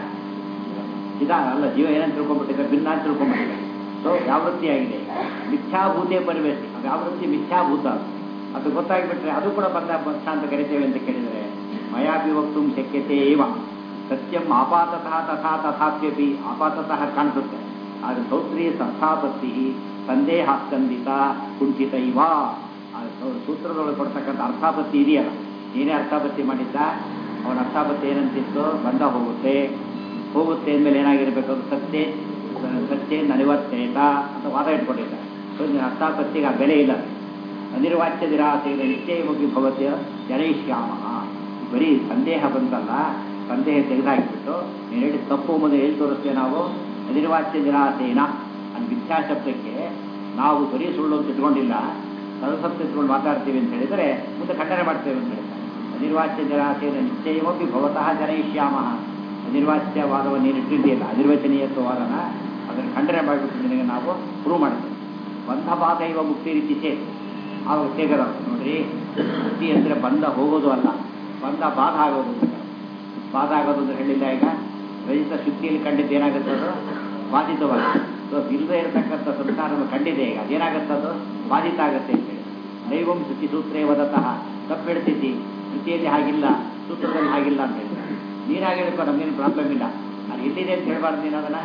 ಇದ ಅಲ್ಲ ಜೀವ ಏನಂತ ತಿಳ್ಕೊಂಡ್ಬಿಟ್ಟಿದ್ದ ಭಿನ್ನ ಅಂತ ತಿಳ್ಕೊಂಡ್ಬಿಟ್ಟಿದ್ದ ಸೊ ವ್ಯಾವೃತ್ತಿಯಾಗಿದೆ ಮಿಥ್ಯಾಭೂತೆ ಪರಿವೇಶಿ ವ್ಯಾವೃತ್ತಿ ಮಿಥ್ಯಾಭೂತ ಅದು ಗೊತ್ತಾಗ್ಬಿಟ್ರೆ ಅದು ಕೂಡ ಬಂದ ಬಂಧ ಅಂತ ಕರಿತೇವೆ ಅಂತ ಕೇಳಿದರೆ ಮಯಾಪಿ ವಕ್ತು ಶಕ್ಯತೆ ಏವ ಸತ್ಯಂ ಆಪಾತತಃ ತಥಾ ತಥಾಪ್ಯಪಿ ಆಪಾತತಃ ಕಾಣಿಸುತ್ತೆ ಆದರೆ ಸೌತ್ರಿ ಸಂಸ್ಥಾಪತ್ತಿ ಸಂದೇಹ ಸ್ಕಂದಿತ ಕುಂಠಿತ ಇವ ಆ ಸೂ- ಸೂತ್ರದೊಳಗೆ ಕೊಡ್ತಕ್ಕಂಥ ಅರ್ಥಾಪತ್ತಿ ಇದೆಯಲ್ಲ ಏನೇ ಅರ್ಥಾಪತ್ತಿ ಮಾಡಿದ್ದ ಅವನ ಅರ್ಥಾಪತ್ತಿ ಏನಂತಿತ್ತು ಬಂದ ಹೋಗುತ್ತೆ ಹೋಗುತ್ತೆ ಅಂದಮೇಲೆ ಏನಾಗಿರ್ಬೇಕು ಅದು ಸತ್ಯ ಸತ್ಯ ನನಿವರ್ತೇತ ಅಂತ ವಾದ ಇಟ್ಕೊಂಡಿದ್ದ ಸೊ ಇನ್ನು ಅರ್ಥಾಪತ್ತಿಗೆ ಆ ಬೆಲೆ ಇಲ್ಲ ಅನಿರ್ವಾಚ್ಯ ನಿರಾಸೆಯಿಂದ ನಿಶ್ಚಯವಾಗಿ ಭವತ್ಯ ಜನಯಿಷ್ಯಾಮ ಬರೀ ಸಂದೇಹ ಬಂತಲ್ಲ ಸಂದೇಹ ತೆಗೆದಾಕಿಬಿಟ್ಟು ನೀನು ಹೇಳಿ ತಪ್ಪು ಮುಂದೆ ಎಲ್ಲಿ ತೋರಿಸ್ತೇವೆ ನಾವು ಅನಿರ್ವಾಚ್ಯ ನಿರಾಸೇನ ಅದು ಮಿಥ್ಯಾಶಬ್ದಕ್ಕೆ ನಾವು ಬರೀ ಸುಳ್ಳು ಅಂತ ಇಟ್ಕೊಂಡಿಲ್ಲ ಸರಸಪ್ತ ಇಟ್ಕೊಂಡು ಮಾತಾಡ್ತೀವಿ ಅಂತ ಹೇಳಿದರೆ ಮುಂದೆ ಖಂಡನೆ ಮಾಡ್ತೇವೆ ಅಂತ ಹೇಳ್ತಾರೆ ಅನಿರ್ವಾಚ್ಯ ನಿರಾಸೇನ ನಿಶ್ಚಯವಪಿ ಭವತಃ ಜನಯಿಷ್ಯಾಮ ಅನಿರ್ವಾಚ್ಯವಾದವನ್ನು ನೀನು ಇಟ್ಟಿದ್ದೀಯಲ್ಲ ಅನಿರ್ವಚನೀಯತ್ವವಾದನ ಅದನ್ನು ಖಂಡನೆ ಮಾಡಿಬಿಟ್ಟು ನಿನಗೆ ನಾವು ಪ್ರೂವ್ ಮಾಡ್ತೇವೆ ಬಂಧಪಾತ ಇವ ಮುಕ್ತಿ ರೀತಿ ಚೇ ಆವಾಗ ತೇಗದ ನೋಡ್ರಿ ಮುಕ್ತಿ ಅಂದರೆ ಬಂದ ಹೋಗೋದು ಅಲ್ಲ ಬಂದ ಬಾಧ ಆಗೋದು ಅಂತ. ಬಾಧ ಆಗೋದು ಅಂತ ಹೇಳಿಲ್ಲ ಈಗ ರಜಿತ ಶುದ್ಧಿಯಲ್ಲಿ ಕಂಡಿದ್ದು ಏನಾಗುತ್ತೆ ಅದು ಬಾಧಿತವಾಗುತ್ತೆ ಸೊ ಇಲ್ಲದೆ ಇರತಕ್ಕಂಥ ಸಂಸಾರವನ್ನು ಕಂಡಿದೆ ಈಗ ಅದೇನಾಗುತ್ತೆ ಅದು ಬಾಧಿತ ಆಗುತ್ತೆ ಅಂತೇಳಿ ದೈವಂ ಶುಚಿ ಸೂತ್ರೇ ವದತಃ ತಪ್ಪು ಹೇಳ್ತಿದ್ದಿ ಶುಚಿಯಲ್ಲಿ ಹಾಗಿಲ್ಲ ಸೂತ್ರದಲ್ಲಿ ಹಾಗಿಲ್ಲ ಅಂತ ಹೇಳಿದ್ರೆ ನೀನು ಹಾಗೆ ಹೇಳ್ಕೊ ನಮಗೇನು ಪ್ರಾಬ್ಲಮ್ ಇಲ್ಲ ಅದು ಎಲ್ಲಿದೆ ಅಂತ ಹೇಳಬಾರ್ದು ನೀನು ಅದನ್ನು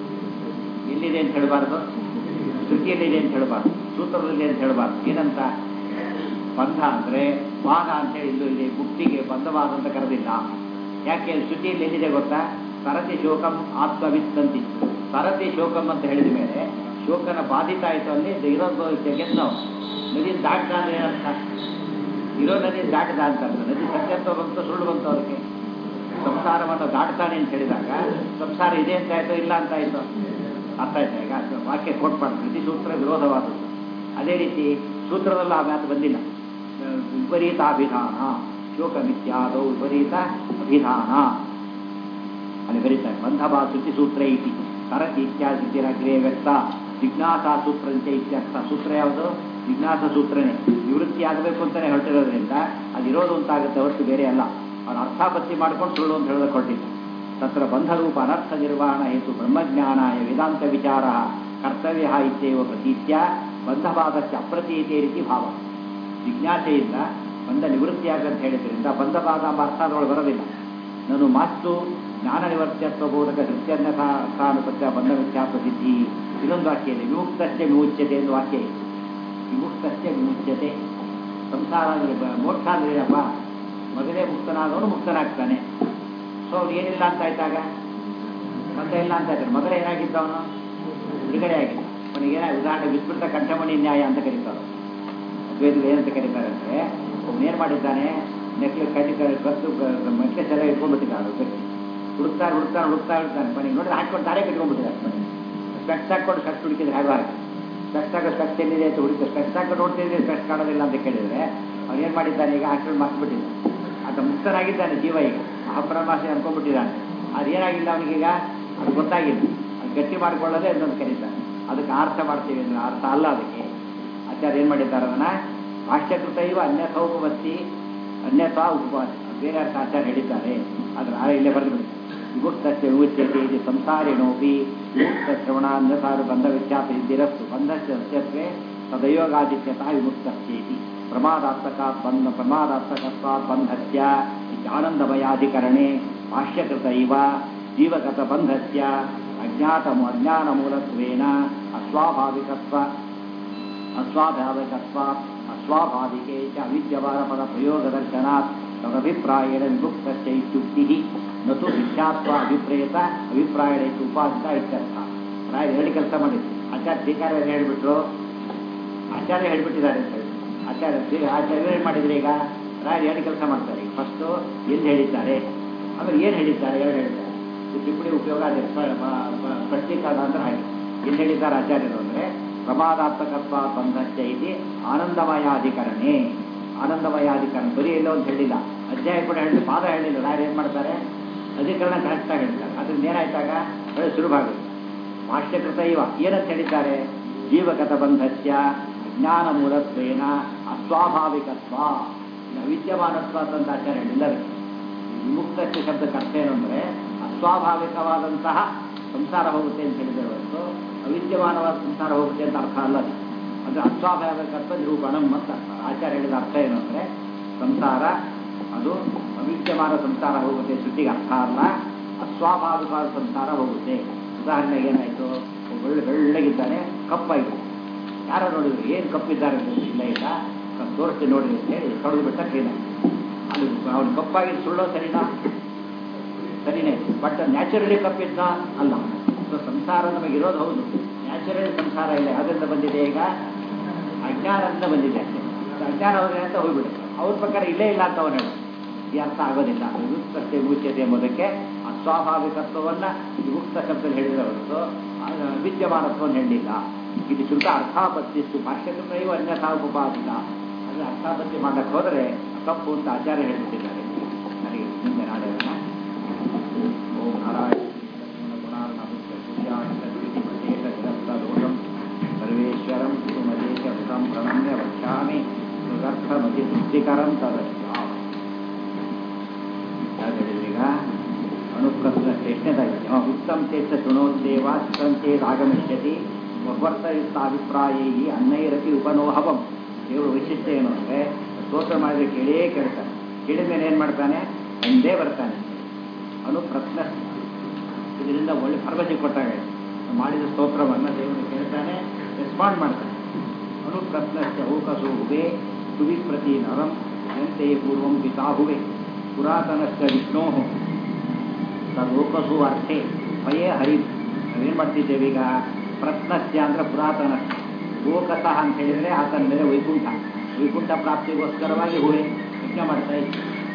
ಎಲ್ಲಿದೆ ಅಂತ ಹೇಳಬಾರ್ದು ಶ್ರುತಿಯಲ್ಲಿದೆ ಅಂತ ಹೇಳಬಾರ್ದು ಸೂತ್ರದಲ್ಲಿ ಅಂತ ಹೇಳಬಾರ್ದು ಏನಂತ ಬಂಧ ಅಂದರೆ ಬಾಧ ಅಂತೇಳಿ ಇಲ್ಲೂ ಇಲ್ಲಿ ಮುಕ್ತಿಗೆ ಬಂಧವಾದ ಅಂತ ಕರೆದಿಲ್ಲ ಯಾಕೆ ಶ್ರುತಿಯಲ್ಲಿ ಎಲ್ಲಿದೆ ಗೊತ್ತಾ ಸರತಿ ಶೋಕಂ ಆತ್ಮವಿತ್ತಂತಿ ಸರತಿ ಶೋಕಂ ಅಂತ ಹೇಳಿದ ಮೇಲೆ ಶೋಕನ ಬಾಧಿತ ಆಯಿತು ಅಲ್ಲಿ ಇದು ಇರೋದು ಜಗತ್ ನಾವು ನದಿ ದಾಟ್ದ ಅಂದ್ರೆ ಏನರ್ಥ ಇರೋ ನದಿ ದಾಟದ ಅಂತ ಅಂದ್ರೆ ನದಿ ಸತ್ಯತ್ವ ಬಂತು ಸುಳ್ಳು ಬಂತು ಅದಕ್ಕೆ ಸಂಸಾರವನ್ನು ದಾಟ್ತಾನೆ ಅಂತ ಹೇಳಿದಾಗ ಸಂಸಾರ ಇದೆ ಅಂತ ಆಯ್ತು ಇಲ್ಲ ಅಂತ ಆಯ್ತು ಅರ್ಥ ಆಯ್ತಾ ಈಗ ಅದು ವಾಕ್ಯ ಕೊಟ್ಬಾರ್ದು ಪ್ರತಿ ಸೂತ್ರ ವಿರೋಧವಾದದ್ದು ಅದೇ ರೀತಿ ಸೂತ್ರದಲ್ಲೂ ಆ ಮಾತು ಬಂದಿಲ್ಲ ವಿಪರೀತ ಅಭಿಧಾನ ಶೋಕ ಮಿಥ್ಯಾದೌ ವಿಪರೀತ ಅಭಿಧಾನ ಅಲ್ಲಿ ಬರೀತಾರೆ ಬಂಧಭಾ ಶುಚಿ ಸೂತ್ರ ಇತಿ ತರತಿ ಇತ್ಯಾದಿ ಅಗ್ರೇ ವ್ಯಕ್ತ ಜಿಜ್ಞಾಸ ಸೂತ್ರ ಅಂತ ಇತ್ಯರ್ಥ ಸೂತ್ರ ಯಾವುದು ಜಿಜ್ಞಾಸ ಸೂತ್ರನೇ ನಿವೃತ್ತಿ ಆಗಬೇಕು ಅಂತಾನೆ ಹೊರಟಿರೋದ್ರಿಂದ ಅದಿರೋದು ಅಂತಾಗುತ್ತೆ ಹೊರತು ಬೇರೆ ಅಲ್ಲ ಅವನು ಅರ್ಥಾಪತ್ತಿ ಮಾಡ್ಕೊಂಡು ಸುಳ್ಳು ಅಂತ ಹೇಳೋದಕ್ಕೆ ಹೊರಟಿದ್ದ ತತ್ರ ಬಂಧರೂಪ ಅನರ್ಥ ನಿರ್ವಹಣ ಹೇತು ಬ್ರಹ್ಮಜ್ಞಾನಾಯ ವೇದಾಂತ ವಿಚಾರ ಕರ್ತವ್ಯ ಇತ್ಯವ ಪ್ರತೀತ್ಯ ಬಂಧಭಾಗಕ್ಕೆ ಅಪ್ರತೀತೆ ರೀತಿ ಭಾವ ಜಿಜ್ಞಾಸೆಯಿಂದ ಬಂಧ ನಿವೃತ್ತಿಯಾಗಂತ ಹೇಳಿದ್ರಿಂದ ಬಂಧಭಾಗ ಎಂಬ ಅರ್ಥ ಅದರೊಳಗೆ ಬರೋದಿಲ್ಲ ನಾನು ಮಾಸ್ತು ಜ್ಞಾನ ನಿವರ್ತ್ಯತ್ವ ಬೋಧಕ ಕೃತ್ಯನ್ಯಥಾನುಪತ್ಯ ಬಂಧ ಮಿಥ್ಯಾತ್ವ ಸಿದ್ಧಿ ಇದೊಂದು ವಾಕ್ಯ ಇದೆ ವಿಮುಕ್ತಸ್ಯ ವಿಮುಚ್ಯತೆ ಎಂದು ವಾಕ್ಯ ಇದೆ ವಿಮುಕ್ತಸ್ಯ ವಿಮುಚ್ಯತೆ ಸಂಸಾರ ಅಂದರೆ ಬ- ಮೋಕ್ಷ ಅಂದ್ರೆ ಏನಪ್ಪ ಮೊದಲೇ ಮುಕ್ತನಾದವನು ಮುಕ್ತನಾಗ್ತಾನೆ ಸೊ ಅವ್ನು ಏನಿಲ್ಲ ಅಂತ ಆಯ್ತಾಗ ಮತ್ತೆ ಇಲ್ಲ ಅಂತ ಆಯ್ತಾನೆ ಮೊದಲೇ ಏನಾಗಿದ್ದ ಅವನು ಬಿಡುಗಡೆ ಆಗಿದ್ದ ಅವನಿಗೆ ಏನ ಉದಾಹರಣೆ ವಿಸ್ಮೃತ ಕಂಠಮಣಿ ನ್ಯಾಯ ಅಂತ ಕರೀತಾರೆ ಅದ್ವೈತಗಳು ಏನಂತ ಕರೀತಾರೆ ಅಂದರೆ ಅವನು ಏನು ಮಾಡಿದ್ದಾನೆ ನೆಕ್ಲೆಸ್ ಕಟ್ಟಿ ಕತ್ತು ನೆಕ್ಲೆಸ್ ಎಲ್ಲ ಇಟ್ಕೊಂಡ್ಬಿಟ್ಟಿದ್ದಾನೆ ಅವ್ನು ವ್ಯಕ್ತಿ ಹುಡುಕ್ತಾ ಹುಡುಕ್ತಾ ಹುಡುಕ್ತಾ ಇರ್ತಾನೆ ಮನೆಗೆ ನೋಡಿದ್ರೆ ಹಾಕೊಂಡು ತಾರೆ ಕಟ್ಕೊಂಡ್ಬಿಟ್ಟಿದ್ದಾರೆ ಮನೆ ಸ್ಪೆಕ್ಸ್ ಹಾಕೊಂಡು ಸ್ಪೆಕ್ಸ್ ಹುಡುಕಿದ್ರೆ ಹೇಗೆ ಹಾಗೆ ಸ್ಪೆಕ್ಸ್ ಹಾಕೋ ಸ್ಪೆಕ್ಸ್ ಎಲ್ಲಿದೆ ಅಂತ ಹುಡುಕಿ ಸ್ಪೆಕ್ಸ್ ಹಾಕೊಂಡು ನೋಡ್ತಿದ್ರೆ ಸ್ಪೆಕ್ಸ್ ಕಾಣೋದಿಲ್ಲ ಅಂತ ಕೇಳಿದ್ರೆ ಅವ್ನು ಏನು ಮಾಡಿದ್ದಾನೆ ಈಗ ಹಾಕೊಂಡು ಮಾರ್ಕ್ಬಿಟ್ಟಿದ್ದ ಆತ ಮುಕ್ತನಾಗಿದ್ದಾನೆ ಜೀವ ಈಗ ಮಹಾಪ್ರಮಾಸೆ ಅನ್ಕೊಂಡ್ಬಿಟ್ಟಿದ್ದಾನೆ ಅದೇನಾಗಿಲ್ಲ ಅವನಿಗೀಗ ಅದು ಗೊತ್ತಾಗಿಲ್ಲ ಅದು ಗಟ್ಟಿ ಮಾಡ್ಕೊಳ್ಳೋದೇ ಅದನ್ನು ಕರೀತಾನೆ ಅದಕ್ಕೆ ಅರ್ಥ ಮಾಡ್ತೀವಿ ಅಂದ್ರೆ ಅರ್ಥ ಅಲ್ಲ ಅದಕ್ಕೆ ಆಚಾರ್ಯ ಏನು ಮಾಡಿದ್ದಾರೆ ಅದನ್ನ ಭಾಷ್ಯಕೃತ ಇವ ಅನ್ಯಥಾ ಉಪವತ್ತಿ ಅನ್ಯಥಾ ಉಪವಾಸ ಬೇರೆ ಅರ್ಥ ಆಚಾರ್ಯ ಹೇಳಿದ್ದಾರೆ ಅದರ ಆ ಇಲ್ಲೇ ಬರೆದು ಬಿಡಿ ವಿಮುಕ್ತಸ್ಯ ವಿಮುಚ್ಯತೆ ಇದು ಸಂಸಾರಿಣೋಪಿ ವಿಮುಕ್ತ ಶ್ರವಣಾನ್ಯಸಾರು ಬಂಧ ವ್ಯತ್ಯಾಸ ಇದ್ದಿರಸ್ತು ಬಂಧಸ್ಯ ಸತ್ಯತ್ವೇ ತದಯೋಗಾದಿತ್ಯತಃ ವಿಮುಕ್ತಸ್ಯೇತಿ ಪ್ರಮಾದಾತ್ಮಕಾತ್ ಬಂಧ ಪ್ರಮಾದಾತ್ಮಕತ್ವಾತ್ ಬಂಧಸ್ಯ ಆನಂದಮಯಾಧಿಕರಣೆ ಭಾಷ್ಯಕೃತ ಇವ ಜೀವಗತ ಬಂಧಸ್ಯ ಅಜ್ಞಾತ ಅಜ್ಞಾನ ಮೂಲತ್ವೇನ ಅಸ್ವಾಭಾವಿಕತ್ವ ಅಸ್ವಾಭಾವಿಕತ್ವಾತ್ ಅಸ್ವಾಭಾವಿಕೆ ಚ ಅವಿದ್ಯಮಾನ ಪದ ಪ್ರಯೋಗದರ್ಶನಾತ್ ತದಭಿಪ್ರಾಯೇಣ ವಿಮುಕ್ತಸ್ಯ ಇತ್ಯುಕ್ತಿ ನತು ಮಿಥ್ಯಾತ್ವ ಅಭಿಪ್ರೇತ ಅಭಿಪ್ರಾಯಣ ಇತ್ತು ಉಪಾಸಿತ ಇತ್ಯರ್ಥ ರಾಯ ಎರಡು ಕೆಲಸ ಮಾಡಿದ್ರು ಆಚಾರ್ಯ ಟೀಕಾರ ಏನು ಹೇಳಿಬಿಟ್ರು ಆಚಾರ್ಯ ಹೇಳ್ಬಿಟ್ಟಿದ್ದಾರೆ ಅಂತ ಹೇಳಿ ಆಚಾರ್ಯ ಶ್ರೀ- ಆಚಾರ್ಯ ಏನು ಮಾಡಿದ್ರು ಈಗ ರಾಯರು ಎರಡು ಕೆಲಸ ಮಾಡ್ತಾರೆ ಈಗ ಫಸ್ಟು ಎಲ್ಲಿ ಹೇಳಿದ್ದಾರೆ ಆಮೇಲೆ ಏನು ಹೇಳಿದ್ದಾರೆ ಎರಡು ಹೇಳಿದ್ದಾರೆ ಈ ಟಿಪ್ಪಣಿ ಉಪಯೋಗ ಅದೇ ಸ್ಪ- ಪ- ಪ- ಸ್ಪಷ್ಟೀಕರಣ ಅಂದ್ರೆ ಹಾಗೆ ಎಲ್ಲಿ ಹೇಳಿದ್ದಾರೆ ಆಚಾರ್ಯರು ಅಂದರೆ ಪ್ರಮಾದಾತ್ಮಕತ್ವ ಬಂಧಸ್ಯ ಇದೆ ಆನಂದಮಯಾಧಿಕರಣೆ ಆನಂದಮಯಾಧಿಕರಣ ಬರೀ ಎಲ್ಲೋ ಅಂತ ಹೇಳಿಲ್ಲ ಅಧ್ಯಾಯ ಕೂಡ ಹೇಳಿ ಪಾದ ಹೇಳಿಲ್ಲ ರಾಯರು ಏನು ಮಾಡ್ತಾರೆ ಅಧಿಕರಣ ಕರೆಕ್ಟಾಗಿ ಹೇಳ್ತಾರೆ ಅದರಿಂದ ಏನಾಯ್ತಾಗ ಒಳ್ಳೆ ಸುಲಭಾಗುತ್ತೆ ಭಾಷ್ಯಕೃತ ಇವ ಏನಂತ ಹೇಳಿದ್ದಾರೆ ಜೀವಗತ ಬಂಧಸ್ಯ ಅಜ್ಞಾನ ಮೂಲತ್ವೇನ ಅಸ್ವಾಭಾವಿಕತ್ವ ಇನ್ನು ಅವಿದ್ಯಮಾನತ್ವ ಅಂತ ಆಚಾರ್ಯ ಹೇಳಿಲ್ಲ ಅದಕ್ಕೆ. ವಿಮುಕ್ತಸ್ಯ ಶಬ್ದಕ್ಕೆ ಅರ್ಥ ಏನು ಅಂದರೆ ಅಸ್ವಾಭಾವಿಕವಾದಂತಹ ಸಂಸಾರ ಹೋಗುತ್ತೆ ಅಂತ ಹೇಳಿದರೆ ಹೊರತು ಅವಿದ್ಯಮಾನವಾದ ಸಂಸಾರ ಹೋಗುತ್ತೆ ಅಂತ ಅರ್ಥ ಅಲ್ಲ ಅದು ಅಂದರೆ ಅಸ್ವಾಭಾವಿಕತ್ವ ನಿರೂಪಣಂ ಅಂತ ಅರ್ಥ ಆಚಾರ್ಯ ಹೇಳಿದ ಅರ್ಥ ಏನು ಅಂದರೆ ಸಂಸಾರ ಅದು ಅವಿದ್ಯಮಾನ ಸಂಸಾರ ಹೋಗುತ್ತೆ ಶ್ರುತಿಗೆ ಅರ್ಥ ಅಲ್ಲ ಅಸ್ವಾಭಾವಿಕವಾದ ಸಂಸಾರ ಹೋಗುತ್ತೆ ಉದಾಹರಣೆಗೆ ಏನಾಯಿತು ಒಳ್ಳೆ ಬೆಳ್ಳಗಿದ್ದಾನೆ ಕಪ್ಪಾಯಿತು ಯಾರೋ ನೋಡಿದ್ರು ಏನು ಕಪ್ಪಿದ್ದಾರೆ ಅಂತ ಇಲ್ಲ ಇಲ್ಲ ಕಪ್ ತೋರಿಸ್ತೀನಿ ನೋಡಿರಿ ಅಂತ ಹೇಳಿ ಕಳೆದು ಬಿಟ್ಟ ಕ್ಲೀನ್ ಅದು ಅವನು ಕಪ್ಪಾಗಿ ಸುಳ್ಳೋ ಸರಿನಾ ಸರಿನೇ ಬಟ್ ನ್ಯಾಚುರಲಿ ಕಪ್ಪಿದ್ದ ಅಲ್ಲ ಸೊ ಸಂಸಾರ ನಮಗಿರೋದು ಹೌದು ನ್ಯಾಚುರಲಿ ಸಂಸಾರ ಇಲ್ಲ ಯಾವುದರಿಂದ ಬಂದಿದೆ ಈಗ ಅಜ್ಞಾನದಿಂದ ಬಂದಿದೆ ಅಷ್ಟೇ ಸೊ ಅಜ್ಞಾನ ಹೋದ್ರೆ ಅಂತ ಹೋಗ್ಬಿಡುತ್ತೆ ಅವ್ರ ಪ್ರಕಾರ ಇಲ್ಲೇ ಇಲ್ಲ ಅಂತ ಅವನು ಹೇಳು ಈ ಅರ್ಥ ಆಗೋದಿಲ್ಲ ವಿಮುಕ್ತತೆ ವಿಮುಚ್ಯತೆ ಎಂಬುದಕ್ಕೆ ಅಸ್ವಾಭಾವಿಕತ್ವವನ್ನು ವಿಮುಕ್ತ ಶಬ್ದದಲ್ಲಿ ಹೇಳಿದರೆ ಹೊರತು ಆ ವಿದ್ಯಮಾನತ್ವವನ್ನು ಹೇಳಲಿಲ್ಲ ಇದು ಶುಲ್ಕ ಅರ್ಥಾಪತ್ತಿಸ್ತು ಭಾಷ್ಯಕೃತೈವ ಅನ್ಯಥಾ ಉಪಾದಿತ ಅದು ಅರ್ಥಾಪತ್ತಿ ಮಾಡಕ್ಕೆ ಹೋದರೆ ತಪ್ಪು ಅಂತ ಆಚಾರ್ಯ ಹೇಳಿಬಿಟ್ಟಿದ್ದಾರೆ ನನಗೆ ಮುಂದೆ ನಾಳೆ ಅದನ್ನ ಓಂ ನಾರಾಯಣ ಗುಣಾರ್ಣವಿಶೇಷ ಸರ್ವೇಶ್ವರಂ ಸುಮದೇಶ ಹೃತಂ ಪ್ರಣಮ್ಯ ವಕ್ಷ್ಯಾಮಿ ಸುಗರ್ಥಮತಿ ತೃಪ್ತಿಕರಂ ತದಸ್ಯ ಈಗ ಅನುಪ್ರಶ್ನ ಎಷ್ಟನೇದಾಗಿದೆ ಉತ್ತಮ ಚೇತ ಶೃಣೋದ್ದೇವ ಚಿತ್ರಂ ಚೇದಾಗಮಿಷ್ಯತಿ ವರ್ತಯುಕ್ತ ಅಭಿಪ್ರಾಯೈ ಅನ್ನೈರತಿ ಉಪನೋಹವಂ ದೇವರು ವೈಶಿಷ್ಟ್ಯ ಏನು ಅಂದರೆ ಸ್ತೋತ್ರ ಮಾಡಿದ್ರೆ ಕೇಳೇ ಕೇಳ್ತಾನೆ ಕೇಳಿದ ಮೇಲೆ ಏನು ಮಾಡ್ತಾನೆ ಎಂದೇ ಬರ್ತಾನೆ ಅನುಪ್ರಶ್ನ ಇದರಿಂದ ಒಳ್ಳೆ ಭರವಸೆ ಕೊಟ್ಟಾಗ ಮಾಡಿದ ಸ್ತೋತ್ರವನ್ನು ದೇವರು ಕೇಳ್ತಾನೆ ರೆಸ್ಪಾಂಡ್ ಮಾಡ್ತಾನೆ ಅನುಪ್ರಶ್ನಸ್ಯ ಔಕಸು ಹುವೆ ತುವಿ ಪ್ರತಿ ನರಂ ಯಂತೆ ಪೂರ್ವಂ ಪಿತಾಹುವೆ ಪುರಾತನಸ್ಯ ವಿಷ್ಣೋ ತದೋಕಸು ಅರ್ಥೆ ಭಯೇ ಹರಿ ನಾವೇನು ಮಾಡ್ತಿದ್ದೇವೆ ಈಗ ಪ್ರಶ್ನಸ್ಯ ಅಂದರೆ ಪುರಾತನ ಲೋಕತಃ ಅಂತ ಹೇಳಿದರೆ ಆತನ ಮೇಲೆ ವೈಕುಂಠ ವೈಕುಂಠ ಪ್ರಾಪ್ತಿಗೋಸ್ಕರವಾಗಿ ಹೂವೆ ಯಜ್ಞ ಮಾಡ್ತಾ ಇದ್ವಿ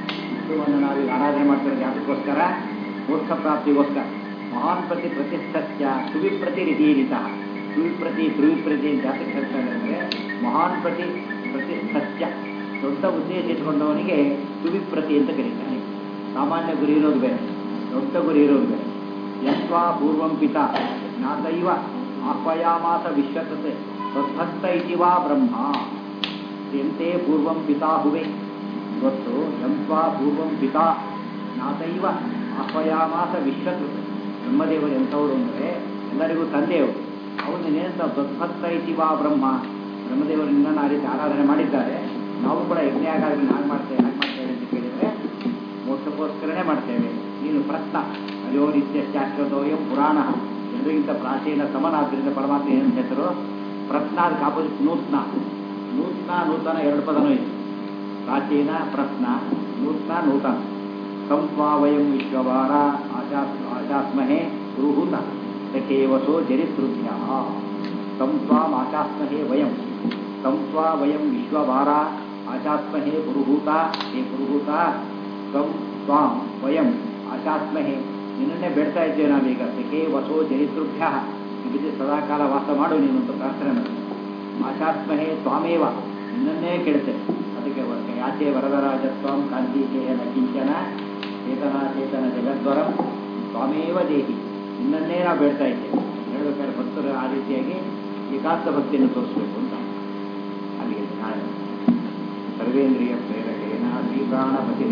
ವಿಷ್ಣುವನ್ನು ನಾವೀಗ ಆರಾಧನೆ ಮಾಡ್ತಿರೋದು ಯಾವುದಕ್ಕೋಸ್ಕರ ಮೋಕ್ಷ ಪ್ರಾಪ್ತಿಗೋಸ್ಕರ ಮಹಾನ್ ಪ್ರತಿ ಪ್ರತಿಷ್ಠತ್ಯ ಸುವಿಪ್ರತಿ ರೀತಿಯಿರಿತ ಸುವಿಪ್ರತಿ ತ್ರಿವಿಪ್ರತಿ ಅಂತ ಯಾತಕ್ಕೆ ಹೇಳ್ತಾರೆ ಅಂದರೆ ಮಹಾನ್ ಪ್ರತಿ ಪ್ರತಿಷ್ಠತ್ಯ ದೊಡ್ಡ ಉದ್ದೇಶ ಇಟ್ಕೊಂಡವನಿಗೆ ಸುವಿಪ್ರತಿ ಅಂತ ಕರೀತಾನೆ ಸಾಮಾನ್ಯ ಗುರಿ ಇರೋದು ಬೇರೆ ದೊಡ್ಡ ಗುರಿ ಇರೋದು ಬೇರೆ ಯತ್ವಾ ಪೂರ್ವಂ ಪಿತ ಜ್ಞಾತೈವ ಆಹ್ವಯಾಮಾಸ ವಿಶ್ವತತೆ ತದ್ಭಕ್ತ ಇತಿ ವಾ ಬ್ರಹ್ಮ ಎಂತೆ ಪೂರ್ವಂ ಪಿತಾ ಹುವೆ ಇವತ್ತು ಯಂತ್ವಾ ಪೂರ್ವಂ ಪಿತಾ ಜ್ಞಾತೈವ ಆಹ್ವಯಾಮಾಸ ವಿಶ್ವತತೆ ಬ್ರಹ್ಮದೇವರು ಎಂಥವರು ಅಂದರೆ ಎಲ್ಲರಿಗೂ ತಂದೆಯವರು ಅವನ್ನೇನಂತ ತದ್ಭಕ್ತ ಇತಿ ವಾ ಬ್ರಹ್ಮ ಬ್ರಹ್ಮದೇವರನ್ನ ಆ ರೀತಿ ಆರಾಧನೆ ಮಾಡಿದ್ದಾರೆ ನಾವು ಕೂಡ ಯಜ್ಞಾಗಾರಗಳನ್ನು ಹಾಗೆ ಮಾಡ್ತೇವೆ ಹಾಗೆ ಮಾಡ್ತೇವೆ ಅಂತ ಕೇಳಿದರೆ ಮೋಕ್ಷಕ್ಕೋಸ್ಕರನೇ ಮಾಡ್ತೇವೆ ನೀನು ಪ್ರಶ್ನ ಅಯ್ಯೋ ನಿತ್ಯ ಶಾಶ್ವತೋಯಂ ಪುರಾಣ ಎಲ್ಲರಿಗಿಂತ ಪ್ರಾಚೀನ ಸಮನಾದ್ರಿಂದ ಪರಮಾತ್ಮ ಏನಂತ ಹೆಸರು ಪ್ರಶ್ನ ಅದಕ್ಕೆ ಆಪೋಸಿಟ್ ನೂತ್ನ ನೂತ್ನ ನೂತನ ಎರಡು ಪದನೂ ಇದೆ ಪ್ರಾಚೀನ ಪ್ರಶ್ನ ನೂತ್ನ ನೂತನ ಸಂಸ್ವಾ ವಯಂ ವಿಶ್ವವಾರ ಆಚಾಸ್ ಆಚಾಸ್ಮಹೇ ಗುರುಹೂತ ಸಖೇವಸೋ ಜರಿತೃಭ್ಯ ಸಂಸ್ವಾಂ ಆಚಾಸ್ಮಹೇ ವಯಂ ಸಂಸ್ವಾ ವಯಂ ವಿಶ್ವವಾರ ಆಚಾಸ್ಮಹೇ ಗುರುಹೂತ ಹೇ ಗುರುಹೂತ ಸಂ ಸ್ವಾಂ ವಯಂ ಆಚಾಸ್ಮಹೇ ನಿನ್ನನ್ನೇ ಬೇಡ್ತಾ ಇದ್ದೇವೆ ನಾವೀಗ ಸಖೇ ವಸೋ ಜರಿತೃಭ್ಯ ನಿಮಗೆ ಸದಾಕಾಲ ವಾಸ ಮಾಡು ನೀನು ಅಂತ ಪ್ರಾರ್ಥನೆ ಮಾಡಿ ಆಚಾಸ್ಮಹೇ ತ್ವಾಮೇವ ನಿನ್ನನ್ನೇ ಕೇಳ್ತೇವೆ ಅದಕ್ಕೆ ವರ್ಗ ಯಾಚೆ ವರದರಾಜತ್ವಂ ಕಾಂತೀಕೇಯನ ಕಿಂಚನ ಚೇತನ ಚೇತನ ಜಗದ್ವರಂ ತ್ವಾಮೇವ ದೇಹಿ ನಿನ್ನನ್ನೇ ನಾವು ಬೇಡ್ತಾ ಇದ್ದೇವೆ ಹೇಳ್ಬೇಕಾದ್ರೆ ಭಕ್ತರು ಆ ರೀತಿಯಾಗಿ ಏಕಾಂತ ಭಕ್ತಿಯನ್ನು ತೋರಿಸ್ಬೇಕು ಅಂತ ಅಲ್ಲಿಗೆ ನಾಳೆ ಸರ್ವೇಂದ್ರಿಯ ಪ್ರೇರಕೇನ ಶ್ರೀಪ್ರಾಣಪತಿ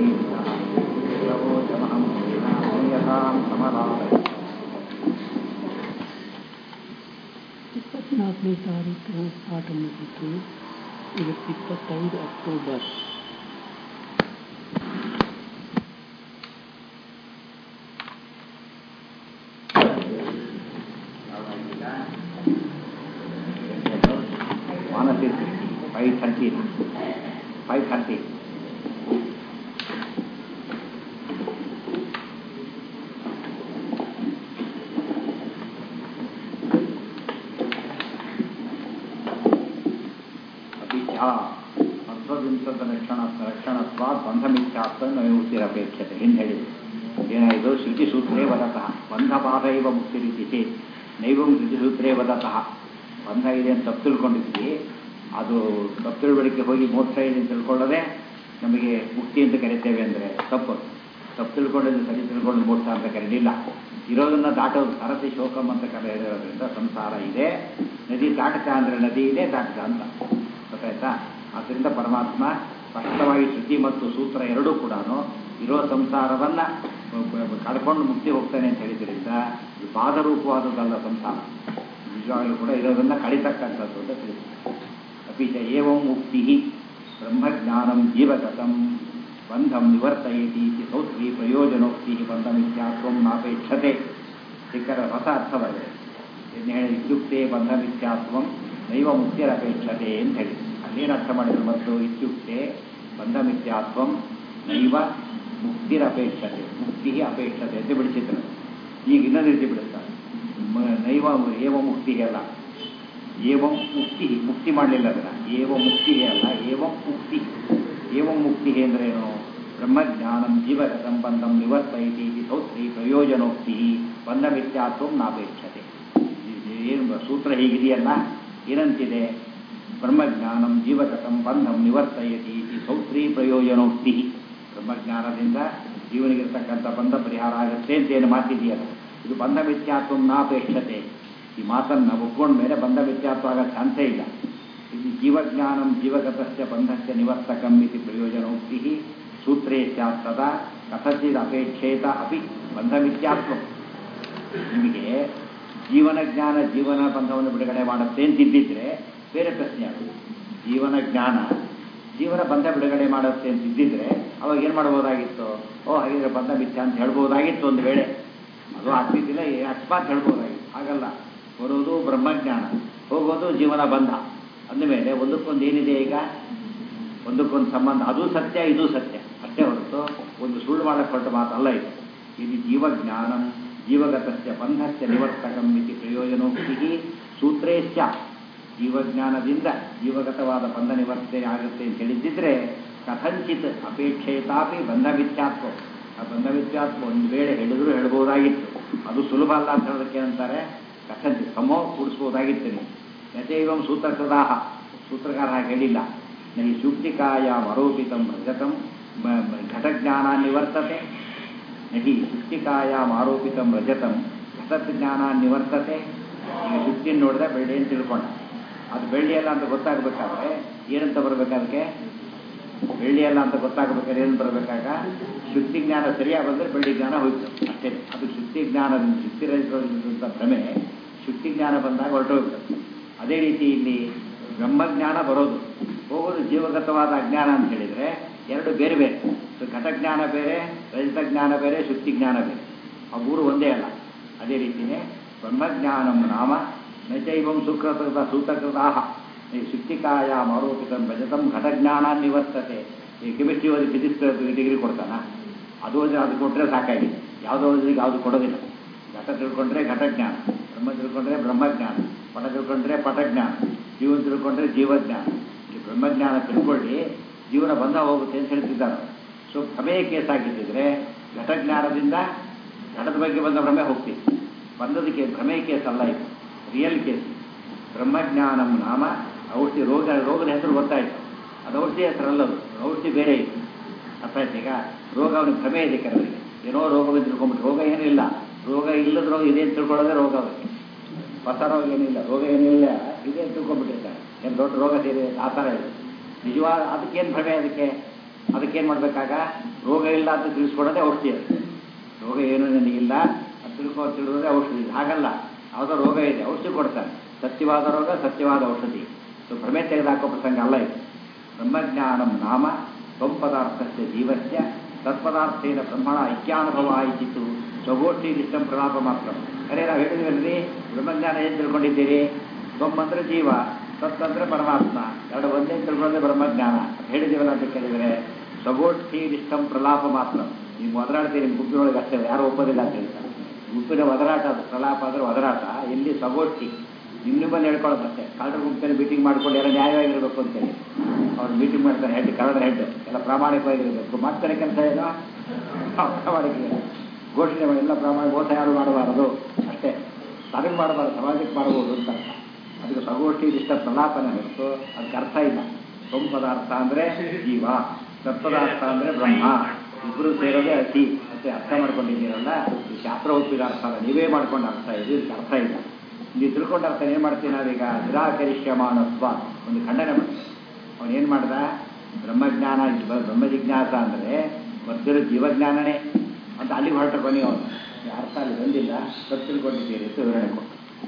ಜಮಹಂ ಯಥಾಂ ಸಮರಾಲಯ ಇಪ್ಪತ್ನಾಲ್ಕನೇ ತಾರೀಕು ಪಾಠ ಮುಗಿತು ಇವತ್ತು ಇಪ್ಪತ್ತೈದು ಅಕ್ಟೋಬರ್ ಮಾನಸಿಕ ಫೈವ್ ಥರ್ಟಿ ಫೈವ್ ಥರ್ಟಿ ಅಪಿಚ ಮಧ್ವವಿಂಶದ ರಕ್ಷಣ ರಕ್ಷಣತ್ವ ಬಂಧಮಿತ್ಯಾಸ್ತ ನೈವೃತ್ತಿರಪೇಕ್ಷತೆ ಹಿಂದೆ ಹೇಳಿದೆ ಏನಾಯಿತು ಶ್ರುತಿಸೂತ್ರೇ ವದತಃ ಬಂಧಪಾದ ಇವ ಮುಕ್ತಿರಿತಿ ಚೇತ್ ನೈವಂ ಶ್ರುತಿಸೂತ್ರೇ ವದತಃ ಬಂಧ ಇದೆ ಅಂತ ತಪ್ಪು ತಿಳ್ಕೊಂಡಿದ್ವಿ ಅದು ತಪ್ಪು ತಿಳುವಳಿಕೆ ಹೋಗಿ ಮೋಕ್ಷ ಇದೆ ಅಂತ ತಿಳ್ಕೊಳ್ಳೋದೆ ನಮಗೆ ಮುಕ್ತಿ ಅಂತ ಕರಿತೇವೆ ಅಂದರೆ ತಪ್ಪು ತಪ್ಪು ತಿಳ್ಕೊಂಡಿದ್ದು ಸರಿ ತಿಳ್ಕೊಂಡು ಮೋಕ್ಷ ಅಂತ ಕರೀಲಿಲ್ಲ ಇರೋದನ್ನು ದಾಟೋದು ಸರತಿ ಶೋಕಂ ಅಂತ ಕರೆಯೋದ್ರಿಂದ ಸಂಸಾರ ಇದೆ ನದಿ ದಾಟಕ ಅಂದರೆ ನದಿ ಇದೆ ದಾಟಕ ಅಂತ ಗೊತ್ತಾಯ್ತಾ ಆದ್ದರಿಂದ ಪರಮಾತ್ಮ ಸ್ಪಷ್ಟವಾಗಿ ಶ್ರುತಿ ಮತ್ತು ಸೂತ್ರ ಎರಡೂ ಕೂಡ ಇರೋ ಸಂಸಾರವನ್ನು ಕಳ್ಕೊಂಡು ಮುಕ್ತಿ ಹೋಗ್ತಾನೆ ಅಂತ ಹೇಳಿದ್ರಿಂದ ಇದು ಪಾದರೂಪವಾದದ್ದಲ್ಲ ಸಂಸಾರ ನಿಜವಾಗಲೂ ಕೂಡ ಇರೋದನ್ನು ಕಳಿತಕ್ಕಂಥದ್ದು ಅಂತ ತಿಳಿಸಿದೆ ಅಪಿಚ ಏವಂ ಮುಕ್ತಿ ಬ್ರಹ್ಮಜ್ಞಾನಂ ಜೀವಗತಂ ಬಂಧಂ ನಿವರ್ತಯತಿ ಇತಿ ಸೌತ್ರಿ ಪ್ರಯೋಜನೋಕ್ತಿ ಬಂಧಮಿತ್ಯಾತ್ವಂ ನಾಪೇಕ್ಷತೆ ಸಿಕ್ಕರ ಹೊಸ ಅರ್ಥವಾಗಿದೆ ಏನು ಹೇಳಿ ಇತ್ಯುಕ್ತೆ ಬಂಧಮಿತ್ಯಾತ್ವಂ ನೈವ ಮುಕ್ತಿರಪೇಕ್ಷತೆ ಅಂತ ಹೇಳಿ ಅಲ್ಲೇನು ಅರ್ಥ ಮಾಡಿದ್ರು ಮತ್ತು ಇತ್ಯುಕ್ತೆ ಬಂಧಮಿತ್ಯಾತ್ವಂ ನೈವ ಮುಕ್ತಿರಪೇಕ್ಷತೆ ಮುಕ್ತಿ ಅಪೇಕ್ಷತೆ ಅಂತ ಬಿಡಿಸಿದ್ರು ಈಗ ಇನ್ನೊಂದು ರೀತಿ ಬಿಡುತ್ತಾರೆ ಮ- ನೈವ ಏವ ಮುಕ್ತಿ ಅಲ್ಲ ಏವಂ ಮುಕ್ತಿ ಮುಕ್ತಿ ಮಾಡಲಿಲ್ಲ ಅದನ್ನ ಏವ ಮುಕ್ತಿ ಅಲ್ಲ ಏವಂ ಮುಕ್ತಿ ಏವಂ ಮುಕ್ತಿ ಅಂದ್ರೇನು ಬ್ರಹ್ಮಜ್ಞಾನಂ ಜೀವಗತಂ ಬಂಧಂ ನಿವರ್ತಯತಿ ಇತಿ ಸೌತ್ರಿ ಪ್ರಯೋಜನೋಕ್ತಿ ಬಂಧಮಿತ್ಯಾತ್ವಂ ನಾಪೇಕ್ಷತೆ ಏನು ಸೂತ್ರ ಹೀಗಿದೆಯಲ್ಲ ಏನಂತಿದೆ ಬ್ರಹ್ಮಜ್ಞಾನಂ ಜೀವಗತಂ ಬಂಧಂ ನಿವರ್ತಯತಿ ಇತಿ ಸೌತ್ರಿ ಪ್ರಯೋಜನೋಕ್ತಿ ಬ್ರಹ್ಮಜ್ಞಾನದಿಂದ ಜೀವನಿಗಿರ್ತಕ್ಕಂಥ ಬಂಧ ಪರಿಹಾರ ಆಗುತ್ತೆ ಅಂತ ಏನು ಮಾತಿದೆಯಲ್ಲ ಇದು ಬಂಧ ಮಿಥ್ಯಾತ್ವ ನಾಪೇಕ್ಷತೆ ಈ ಮಾತನ್ನು ಒಪ್ಕೊಂಡ ಮೇಲೆ ಬಂಧ ಮಿಥ್ಯಾತ್ವ ಆಗೋ ಚಾನ್ಸೇ ಇಲ್ಲ ಇದು ಜೀವಜ್ಞಾನಂ ಜೀವಗತಸ್ಯ ಬಂಧಸ್ಯ ನಿವರ್ತಕಂ ಇತಿ ಪ್ರಯೋಜನೋಕ್ತಿ ಸೂತ್ರೇ ಸ್ಯಾತ್ ತದಾ ಕಥಚಿದ್ ಅಪೇಕ್ಷೇತ ಅಪಿ ಬಂಧ ಮಿಥ್ಯಾತ್ವ ನಿಮಗೆ ಜೀವನ ಜ್ಞಾನ ಜೀವನ ಬಂಧವನ್ನು ಬಿಡುಗಡೆ ಮಾಡುತ್ತೆ ಅಂತಿದ್ದಿದ್ರೆ ಬೇರೆ ಪ್ರಶ್ನೆ ಆಗುತ್ತೆ ಜೀವನ ಜ್ಞಾನ ಜೀವನ ಬಂಧ ಬಿಡುಗಡೆ ಮಾಡುತ್ತೆ ಅಂತಿದ್ದಿದ್ರೆ ಅವಾಗ ಏನು ಮಾಡ್ಬೋದಾಗಿತ್ತು ಓ ಹಾಗಿದ್ರೆ ಬಂಧ ಮಿಥ್ಯ ಅಂತ ಹೇಳ್ಬೋದಾಗಿತ್ತು ಒಂದು ವೇಳೆ ಅದು ಆಗ್ತಿದ್ದಿಲ್ಲ ಏ- ಅಕಸ್ಮಾತ್ ಹೇಳ್ಬೋದಾಗಿತ್ತು ಹಾಗಲ್ಲ ಬರೋದು ಬ್ರಹ್ಮಜ್ಞಾನ ಹೋಗೋದು ಜೀವನ ಬಂಧ ಅಂದಮೇಲೆ ಒಂದಕ್ಕೊಂದು ಏನಿದೆ ಈಗ ಒಂದಕ್ಕೊಂದು ಸಂಬಂಧ ಅದು ಸತ್ಯ ಇದು ಸತ್ಯ ಅಷ್ಟೇ ಹೊರತು ಒಂದು ಸುಳ್ಳು ಮಾಡಕ್ಕೆ ಹೊರಟ ಮಾತಲ್ಲ ಇದು ಇದು ಜೀವಜ್ಞಾನಂ ಜೀವಗತಸ್ಯ ಬಂಧಸ್ಯ ನಿವರ್ತಕಂ ಇತಿ ಪ್ರಯೋಜನೋಕ್ತಿ ಸೂತ್ರೇ ಸ್ಯಾತ್ ಜೀವಜ್ಞಾನದಿಂದ ಜೀವಗತವಾದ ಬಂಧ ನಿವರ್ತನೆ ಆಗುತ್ತೆ ಅಂತ ಹೇಳಿದ್ದಿದ್ರೆ ಕಥಂಚಿತ್ ಅಪೇಕ್ಷೆತಾಪಿ ಬಂಧ ಮಿಥ್ಯಾತ್ವ ಆ ಬಂಧ ಮಿಥ್ಯಾತ್ವ ಒಂದು ವೇಳೆ ಹೇಳಿದ್ರು ಹೇಳ್ಬೋದಾಗಿತ್ತು ಅದು ಸುಲಭ ಅಲ್ಲ ಅಂತ ಹೇಳೋದಕ್ಕೆ ಏನಂತಾರೆ ಕಥಂಚಿತ್ ಸಮೋ ಕೂಡಿಸ್ಬೋದಾಗಿತ್ತು ನೀವು ಯಥೈವಂ ಸೂತ್ರಕೃದಾಹ ಸೂತ್ರಕಾರ ಹಾಗೆ ಹೇಳಿಲ್ಲ ನನಗೆ ಶುಕ್ತಿಕಾಯ ಆರೋಪಿತಂ ರಜತಂ ಘಟಜ್ಞಾನ ನಿವರ್ತತೆ ನಹಿ ಶುಕ್ತಿಕಾಯಾಮ್ ಆರೋಪಿತಂ ರಜತಂ ಘಟಜ್ಞಾನ ನಿವರ್ತತೆ ಈಗ ಶುಕ್ತಿಯನ್ನು ನೋಡಿದ್ರೆ ಬೆಳ್ಳಿ ಅಂತ ತಿಳ್ಕೊಂಡ ಅದು ಬೆಳ್ಳಿ ಅಲ್ಲ ಅಂತ ಗೊತ್ತಾಗಬೇಕಾದ್ರೆ ಏನಂತ ಬರಬೇಕಾದಕ್ಕೆ ಬೆಳ್ಳಿ ಅಲ್ಲ ಅಂತ ಗೊತ್ತಾಗಬೇಕಾದ್ರೆ ಏನು ಬರಬೇಕಾಗ ಶುದ್ಧಿ ಜ್ಞಾನ ಸರಿಯಾಗಿ ಬಂದರೆ ಬೆಳ್ಳಿ ಜ್ಞಾನ ಹೋಯ್ತು ಅಷ್ಟೇ ಅದು ಶುದ್ಧಿ ಜ್ಞಾನದಿಂದ ಶುದ್ಧಿ ರಹಿತ ಭ್ರಮೆ ಶುದ್ಧಿ ಜ್ಞಾನ ಬಂದಾಗ ಹೊರಟೋಗ್ಬಿಡುತ್ತೆ ಅದೇ ರೀತಿ ಇಲ್ಲಿ ಬ್ರಹ್ಮಜ್ಞಾನ ಬರೋದು ಹೋಗೋದು ಜೀವಗತವಾದ ಅಜ್ಞಾನ ಅಂತ ಹೇಳಿದರೆ ಎರಡು ಬೇರೆ ಬೇರೆ ಸೊ ಘಟಜ್ಞಾನ ಬೇರೆ ರಜತ ಜ್ಞಾನ ಬೇರೆ ಶುದ್ಧಿ ಜ್ಞಾನ ಬೇರೆ ಆ ಮೂರು ಒಂದೇ ಅಲ್ಲ ಅದೇ ರೀತಿಯೇ ಬ್ರಹ್ಮಜ್ಞಾನಂ ನಾಮ ನೈತೈವಂ ಸುಕೃತ ಸೂತಕೃತಾಹ ಈ ಶುದ್ಧಿಕಾಯಾಮ್ ಆರೋಪಿತಂ ಭಜತಂ ಘಟಜ್ಞಾನ ನಿವರ್ತತೆ ಈ ಕೆಮಿಸ್ಟ್ರಿ ಓದಿ ಫಿಸಿಕ್ಸ್ ಡಿಗ್ರಿ ಕೊಡ್ತಾನ ಅದು ಓದಿ ಅದು ಕೊಟ್ಟರೆ ಸಾಕಾಗಿದೆ ಯಾವುದೋ ಓದಿಗೆ ಯಾವುದು ಕೊಡೋದಿಲ್ಲ ಘಟ ತಿಳ್ಕೊಂಡ್ರೆ ಘಟಜ್ಞಾನ ಬ್ರಹ್ಮ ತಿಳ್ಕೊಂಡ್ರೆ ಬ್ರಹ್ಮಜ್ಞಾನ ಪಟ ತಿಳ್ಕೊಂಡ್ರೆ ಪಟಜ್ಞಾನ ಜೀವನ ತಿಳ್ಕೊಂಡ್ರೆ ಜೀವಜ್ಞಾನ ಈ ಬ್ರಹ್ಮಜ್ಞಾನ ತಿಳ್ಕೊಳ್ಳಿ ಜೀವನ ಬಂದ ಹೋಗುತ್ತೆ ಅಂತ ಹೇಳ್ತಿದ್ದಾರೆ ಸೊ ಭ್ರಮೆಯ ಕೇಸ್ ಆಗಿದ್ದಿದ್ರೆ ಘಟಜ್ಞಾನದಿಂದ ಘಟದ ಬಗ್ಗೆ ಬಂದ ಭ್ರಮೆ ಹೋಗ್ತೀವಿ ಬಂದದಕ್ಕೆ ಭ್ರಮೆಯ ಕೇಸ್ ಅಲ್ಲ ಇದು ರಿಯಲ್ ಕೇಸ್ ಬ್ರಹ್ಮಜ್ಞಾನಂ ನಾಮ ಔಷಧಿ ರೋಗ ರೋಗದ ಹೆಸರು ಗೊತ್ತಾಯಿತು ಅದು ಔಷಧಿ ಹೆಸರಲ್ಲದು ಔಷಧಿ ಬೇರೆ ಇತ್ತು ಅರ್ಥ ಆಯ್ತು ಈಗ ರೋಗ ಅವನಿಗೆ ಭ್ರಮೆ ಇದೆ ಕೆಲವರಿಗೆ ಏನೋ ರೋಗವನ್ನು ತಿಳ್ಕೊಂಬಿಟ್ಟು ರೋಗ ಏನಿಲ್ಲ ರೋಗ ಇಲ್ಲದ ರೋಗ ಇದೆ ಅಂತ ತಿಳ್ಕೊಳ್ಳೋದೇ ರೋಗ ಅವರಿಗೆ ಹೊಸ ರೋಗ ಏನಿಲ್ಲ ರೋಗ ಏನಿಲ್ಲ ಇದೆ ಅಂತ ತಿಳ್ಕೊಂಡ್ಬಿಟ್ಟಿರ್ತಾರೆ ಏನು ದೊಡ್ಡ ರೋಗ ಸೇರಿ ಆ ಥರ ಇದೆ ನಿಜವಾದ ಅದಕ್ಕೇನು ಭ್ರಮೆ ಅದಕ್ಕೆ ಅದಕ್ಕೇನು ಮಾಡಬೇಕಾಗ ರೋಗ ಇಲ್ಲ ಅಂತ ತಿಳಿಸ್ಕೊಡೋದೇ ಔಷಧಿ ಅದು ರೋಗ ಏನು ನನಗಿಲ್ಲ ಅದು ತಿಳ್ಕೊ ತಿಳಿದೋದೇ ಔಷಧಿ ಹಾಗಲ್ಲ ಯಾವುದೋ ರೋಗ ಇದೆ ಔಷಧಿ ಕೊಡ್ತಾನೆ ಸತ್ಯವಾದ ರೋಗ ಸತ್ಯವಾದ ಔಷಧಿ ಸೊ ಭ್ರಮೆ ತೆಗೆದುಹಾಕೋ ಪ್ರಸಂಗ ಅಲ್ಲ ಇದು ಬ್ರಹ್ಮಜ್ಞಾನಂ ನಾಮ ತ್ವಂ ಪದಾರ್ಥಸ್ಯ ಜೀವಸ್ಯ ತತ್ಪದಾರ್ಥೇನ ಬ್ರಹ್ಮಣ ಐಕ್ಯಾನುಭವ ಆಯಿತು ಸ್ವಗೋಷ್ಠಿ ನಿಷ್ಠಂ ಪ್ರಲಾಪ ಮಾತ್ರ ಅರೆ ನಾವು ಹೇಳಿದ್ವಲ್ರಿ ಬ್ರಹ್ಮಜ್ಞಾನ ಏನು ತಿಳ್ಕೊಂಡಿದ್ದೀರಿ ತ್ವಂ ಅಂದ್ರೆ ಜೀವ ತತ್ ಅಂದ್ರೆ ಪರಮಾತ್ಮ ಎರಡು ಒಂದೇ ತಿಳ್ಕೊಳ್ಳೋದೇ ಬ್ರಹ್ಮಜ್ಞಾನ ಅಂತ ಹೇಳಿದ್ದೀವಲ್ಲ ಅಂತ ಕೇಳಿದರೆ ಸ್ವಗೋಷ್ಠಿ ನಿಷ್ಠಂ ಪ್ರಲಾಪ ಮಾತ್ರ ನೀವು ಒದರಾಡ್ತೀರಿ ನಿಮ್ಮ ಗುಂಪಿನೊಳಗೆ ಅಷ್ಟೇ ಯಾರು ಒಪ್ಪೋದಿಲ್ಲ ಅಂತ ಹೇಳ್ತಾರೆ ಗುಂಪಿನ ಒದರಾಟ ಅದು ಪ್ರಲಾಪ ಅಂದ್ರೆ ಒದರಾಟ ಎಲ್ಲಿ ಸ್ವಗೋಷ್ಠಿ ನಿಮ್ಮ ನಿಮ್ಮಲ್ಲಿ ಹೇಳ್ಕೊಳ್ಳೋದು ಅಷ್ಟೇ ಕಳ್ಳರ ಗುಂಪಿನಲ್ಲಿ ಮೀಟಿಂಗ್ ಮಾಡ್ಕೊಂಡು ಎಲ್ಲ ನ್ಯಾಯವಾಗಿರಬೇಕು ಅಂತೇಳಿ ಅವ್ರು ಮೀಟಿಂಗ್ ಮಾಡ್ತಾರೆ ಹೆಡ್ ಕಳ್ಳರ ಹೆಡ್ ಎಲ್ಲ ಪ್ರಾಮಾಣಿಕವಾಗಿರಬೇಕು ಮಾಡ್ತಾರೆ ಕೆಲಸ ಏನೋ ಪ್ರಾಮಾಣಿಕ ಘೋಷಣೆ ಮಾಡಿ ಎಲ್ಲ ಪ್ರಾಮಾಣಿಕ ಮೋಸ ಯಾರು ಮಾಡಬಾರದು ಅಷ್ಟೇ ತನಗೆ ಮಾಡಬಾರದು ಸಮಾಜಕ್ಕೆ ಮಾಡಬಹುದು ಅಂತ ಅರ್ಥ ಅದಕ್ಕೆ ಸ್ವಗೋಷ್ಠಿ ಇಷ್ಟ ಪ್ರಲಾಪನೆ ಹೊರತು ಅದಕ್ಕೆ ಅರ್ಥ ಇಲ್ಲ ಸೋಮ ಪದಾರ್ಥ ಅಂದರೆ ಜೀವ ಸತ್ಪದಾರ್ಥ ಅಂದರೆ ಬ್ರಹ್ಮ ಇಬ್ಬರು ಸೇರೋದೇ ಅತಿ ಮತ್ತೆ ಅರ್ಥ ಮಾಡ್ಕೊಂಡಿದ್ದೀರಲ್ಲ ಈ ಶಾಸ್ತ್ರ ಒಪ್ಪಿದ ಅರ್ಥ ಅಲ್ಲ ನೀವೇ ಮಾಡ್ಕೊಂಡು ಅರ್ಥ ಇದೆ ಇದಕ್ಕೆ ಅರ್ಥ ಇಲ್ಲ ನೀವು ತಿಳ್ಕೊಂಡ ಅರ್ಥ ಏನು ಮಾಡ್ತೀವಿ ನಾವೀಗ ನಿರಾಕರಿಷ್ಯಮಾನತ್ವ ಒಂದು ಖಂಡನೆ ಮಾಡ್ತೀವಿ ಅವನು ಏನು ಮಾಡ್ದ ಬ್ರಹ್ಮಜ್ಞಾನ ಬ್ರಹ್ಮ ಜಿಜ್ಞಾಸ ಅಂದರೆ ಮತ್ತಿರೋ ಜೀವಜ್ಞಾನನೇ ಅಂತ ಅಲ್ಲಿಗೆ ಹೊರಟ ಕೊನೆ ಅವನು ಅರ್ಥ ಅಲ್ಲಿ ಬಂದಿಲ್ಲ ತಪ್ಪು ತಿಳ್ಕೊಂಡಿದ್ದೀರಿ ಅಂತ ವಿವರಣೆ ಕೊಟ್ಟು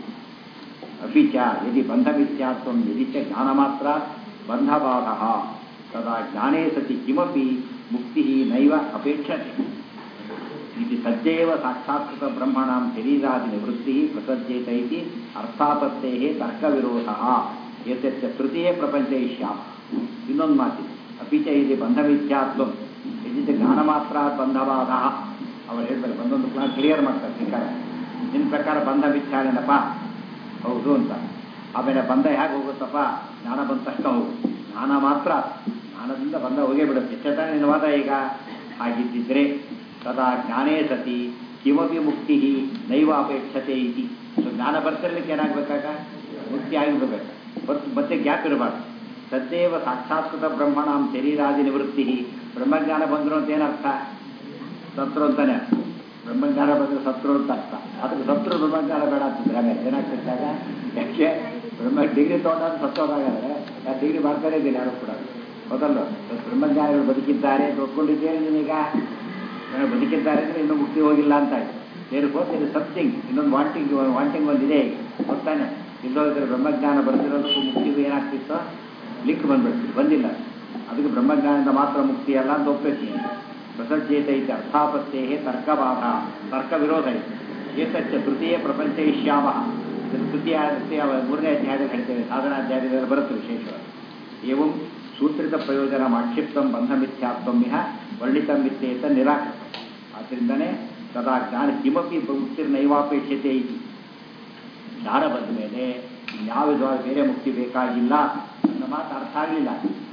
ಅಪಿಚ ಯದಿ ಬಂಧಮಿತ್ಯಾತ್ವ ಯದಿ ಚ ಜ್ಞಾನ ಮಾತ್ರ ಬಂಧಬಾಧ ತದಾ ಜ್ಞಾನೇ ಸತಿ ಕಿಮಪಿ ಮುಕ್ತಿ ನೈವ ಅಪೇಕ್ಷತೆ ಇದು ಸಜ್ಜೇವ ಸಾಕ್ಷಾತ್ಕೃತ ಬ್ರಹ್ಮಣಾಂ ಶರೀರಾದಿ ನಿವೃತ್ತಿ ಪ್ರಸಜ್ಜೇತ ಇತಿ ಅರ್ಥಾಪತ್ತೇ ತರ್ಕವಿರೋಧ ಏತಚ್ಚ ತೃತೀಯ ಪ್ರಪಂಚ ಇಷ್ಯಾಮ ಇನ್ನೊಂದು ಮಾತಿದೆ ಅಪಿಚ ಇದು ಬಂಧಮಿಥ್ಯಾತ್ವ ಯದಿ ಜ್ಞಾನ ಮಾತ್ರ ಬಂಧವಾದ ಅವ್ರು ಹೇಳ್ತಾರೆ ಬಂದೊಂದು ಕ್ಲಾಸ್ ಕ್ಲಿಯರ್ ಮಾಡ್ತಾರೆ ಶ್ರೀಕಾರ ನಿನ್ನ ಪ್ರಕಾರ ಬಂಧ ಮಿಥ್ಯಾನೇನಪ್ಪ ಹೌದು ಅಂತ ಆಮೇಲೆ ಬಂಧ ಹೇಗೆ ಹೋಗುತ್ತಪ್ಪ ಜ್ಞಾನ ಬಂದ ತಕ್ಷಣ ಹೋಗು ಜ್ಞಾನ ಮಾತ್ರ ಜ್ಞಾನದಿಂದ ಬಂದ ಹೋಗೇ ಬಿಡುತ್ತೆ ಚೇತ ನಿನ್ನ ವಾದ ಈಗ ಹಾಗಿದ್ದಿದ್ರೆ ತದಾ ಜ್ಞಾನೇ ಸತಿ ಕಿಮಪಿ ಮುಕ್ತಿ ನೈವ ಅಪೇಕ್ಷತೆ ಇತಿ ಸೊ ಜ್ಞಾನ ಬರ್ತಿರ್ಲಿಕ್ಕೆ ಏನಾಗಬೇಕಾಗ ಮುಕ್ತಿ ಆಗಿಬಿಡ್ಬೇಕು ಮತ್ತು ಮತ್ತೆ ಗ್ಯಾಪ್ ಇರಬಾರ್ದು ಸದ್ಯವ ಸಾಕ್ಷಾತ್ಕೃತ ಬ್ರಹ್ಮಣಾಂ ಶರೀರಾದಿ ನಿವೃತ್ತಿ ಬ್ರಹ್ಮಜ್ಞಾನ ಬಂದರು ಅಂತ ಏನರ್ಥ ಸತ್ರು ಅಂತಾನೆ ಬ್ರಹ್ಮಜ್ಞಾನ ಬಂದರೆ ಸತ್ರು ಅಂತ ಅರ್ಥ ಅದಕ್ಕೆ ಸತ್ರು ಬ್ರಹ್ಮಜ್ಞಾನ ಬೇಡ ಅಂತಿದ್ರೆ ಆಮೇಲೆ ಏನಾಗ್ತಿದ್ದಾಗ ಯಾಕೆ ಬ್ರಹ್ಮ ಡಿಗ್ರಿ ತೊಗೊಂಡಾಗ ಸತ್ತೋದಾಗಾದ್ರೆ ಆ ಡಿಗ್ರಿ ಮಾಡ್ತಾನೆ ಇದ್ದೀನಿ ಯಾರು ಕೂಡ ಹೌದಲ್ಲ ಬ್ರಹ್ಮಜ್ಞಾನಿಗಳು ಬದುಕಿದ್ದಾರೆ ಒಪ್ಕೊಂಡಿದ್ದೇನೆ ನೀನೀಗ ಬದುಕಿದ್ದಾರೆ ಅಂದರೆ ಇನ್ನೂ ಮುಕ್ತಿ ಹೋಗಿಲ್ಲ ಅಂತ ಆಯ್ತು ದೇರ್ ಫೋರ್ ಇದು ಸಮ್ಥಿಂಗ್ ಇನ್ನೊಂದು ವಾಂಟಿಂಗ್ ವಾಂಟಿಂಗ್ ಒಂದಿದೆ ಗೊತ್ತಾನೆ ಇಲ್ಲೋದ್ರೆ ಬ್ರಹ್ಮಜ್ಞಾನ ಬರ್ತಿರೋದಕ್ಕೂ ಮುಕ್ತಿಗೂ ಏನಾಗ್ತಿತ್ತೋ ಲಿಂಕ್ ಬಂದ್ಬಿಡ್ತೀವಿ ಬಂದಿಲ್ಲ ಅದಕ್ಕೆ ಬ್ರಹ್ಮಜ್ಞಾನದಿಂದ ಮಾತ್ರ ಮುಕ್ತಿ ಅಲ್ಲ ಅಂತ ಒಪ್ಪಿರ್ತೀನಿ ಪ್ರಸಜ್ಜೇತ ಇದ್ದ ಅರ್ಥಾಪತ್ತೇ ತರ್ಕಬಾಧ ತರ್ಕ ವಿರೋಧ ಇದೆ ಏತಚ್ಚ ತೃತೀಯ ಪ್ರಪಂಚ ಇಷ್ಯಾಮ ಇದನ್ನು ತೃತೀಯ ತೃತೀಯ ಮೂರನೇ ಅಧ್ಯಾಯದಲ್ಲಿ ಹೇಳ್ತೇವೆ ಸಾಧನಾಧ್ಯಾಯದಲ್ಲಿ ಬರುತ್ತೆ ವಿಶೇಷವಾಗಿ ಏವಂ ಸೂತ್ರಿತ ಪ್ರಯೋಜನ ಮಾಕ್ಷಿಪ್ತಂ ಬಂಧ ಮಿಥ್ಯಾತ್ವಂ ಇಹ ವರ್ಣಿತಂ ಮಿಥ್ಯೇತ ನಿರಾಕೃತ ಆದ್ದರಿಂದನೇ ತದಾ ಜ್ಞಾನ ಕಿಮಪಿ ಮುಕ್ತಿರ್ನೈವಾಪೇಕ್ಷತೆ ಇತಿ ಜ್ಞಾನ ಬಂದ ಮೇಲೆ ಇನ್ಯಾವ ವಿಧವಾದ ಬೇರೆ ಮುಕ್ತಿ ಬೇಕಾಗಿಲ್ಲ ನನ್ನ ಮಾತು ಅರ್ಥ ಆಗಲಿಲ್ಲ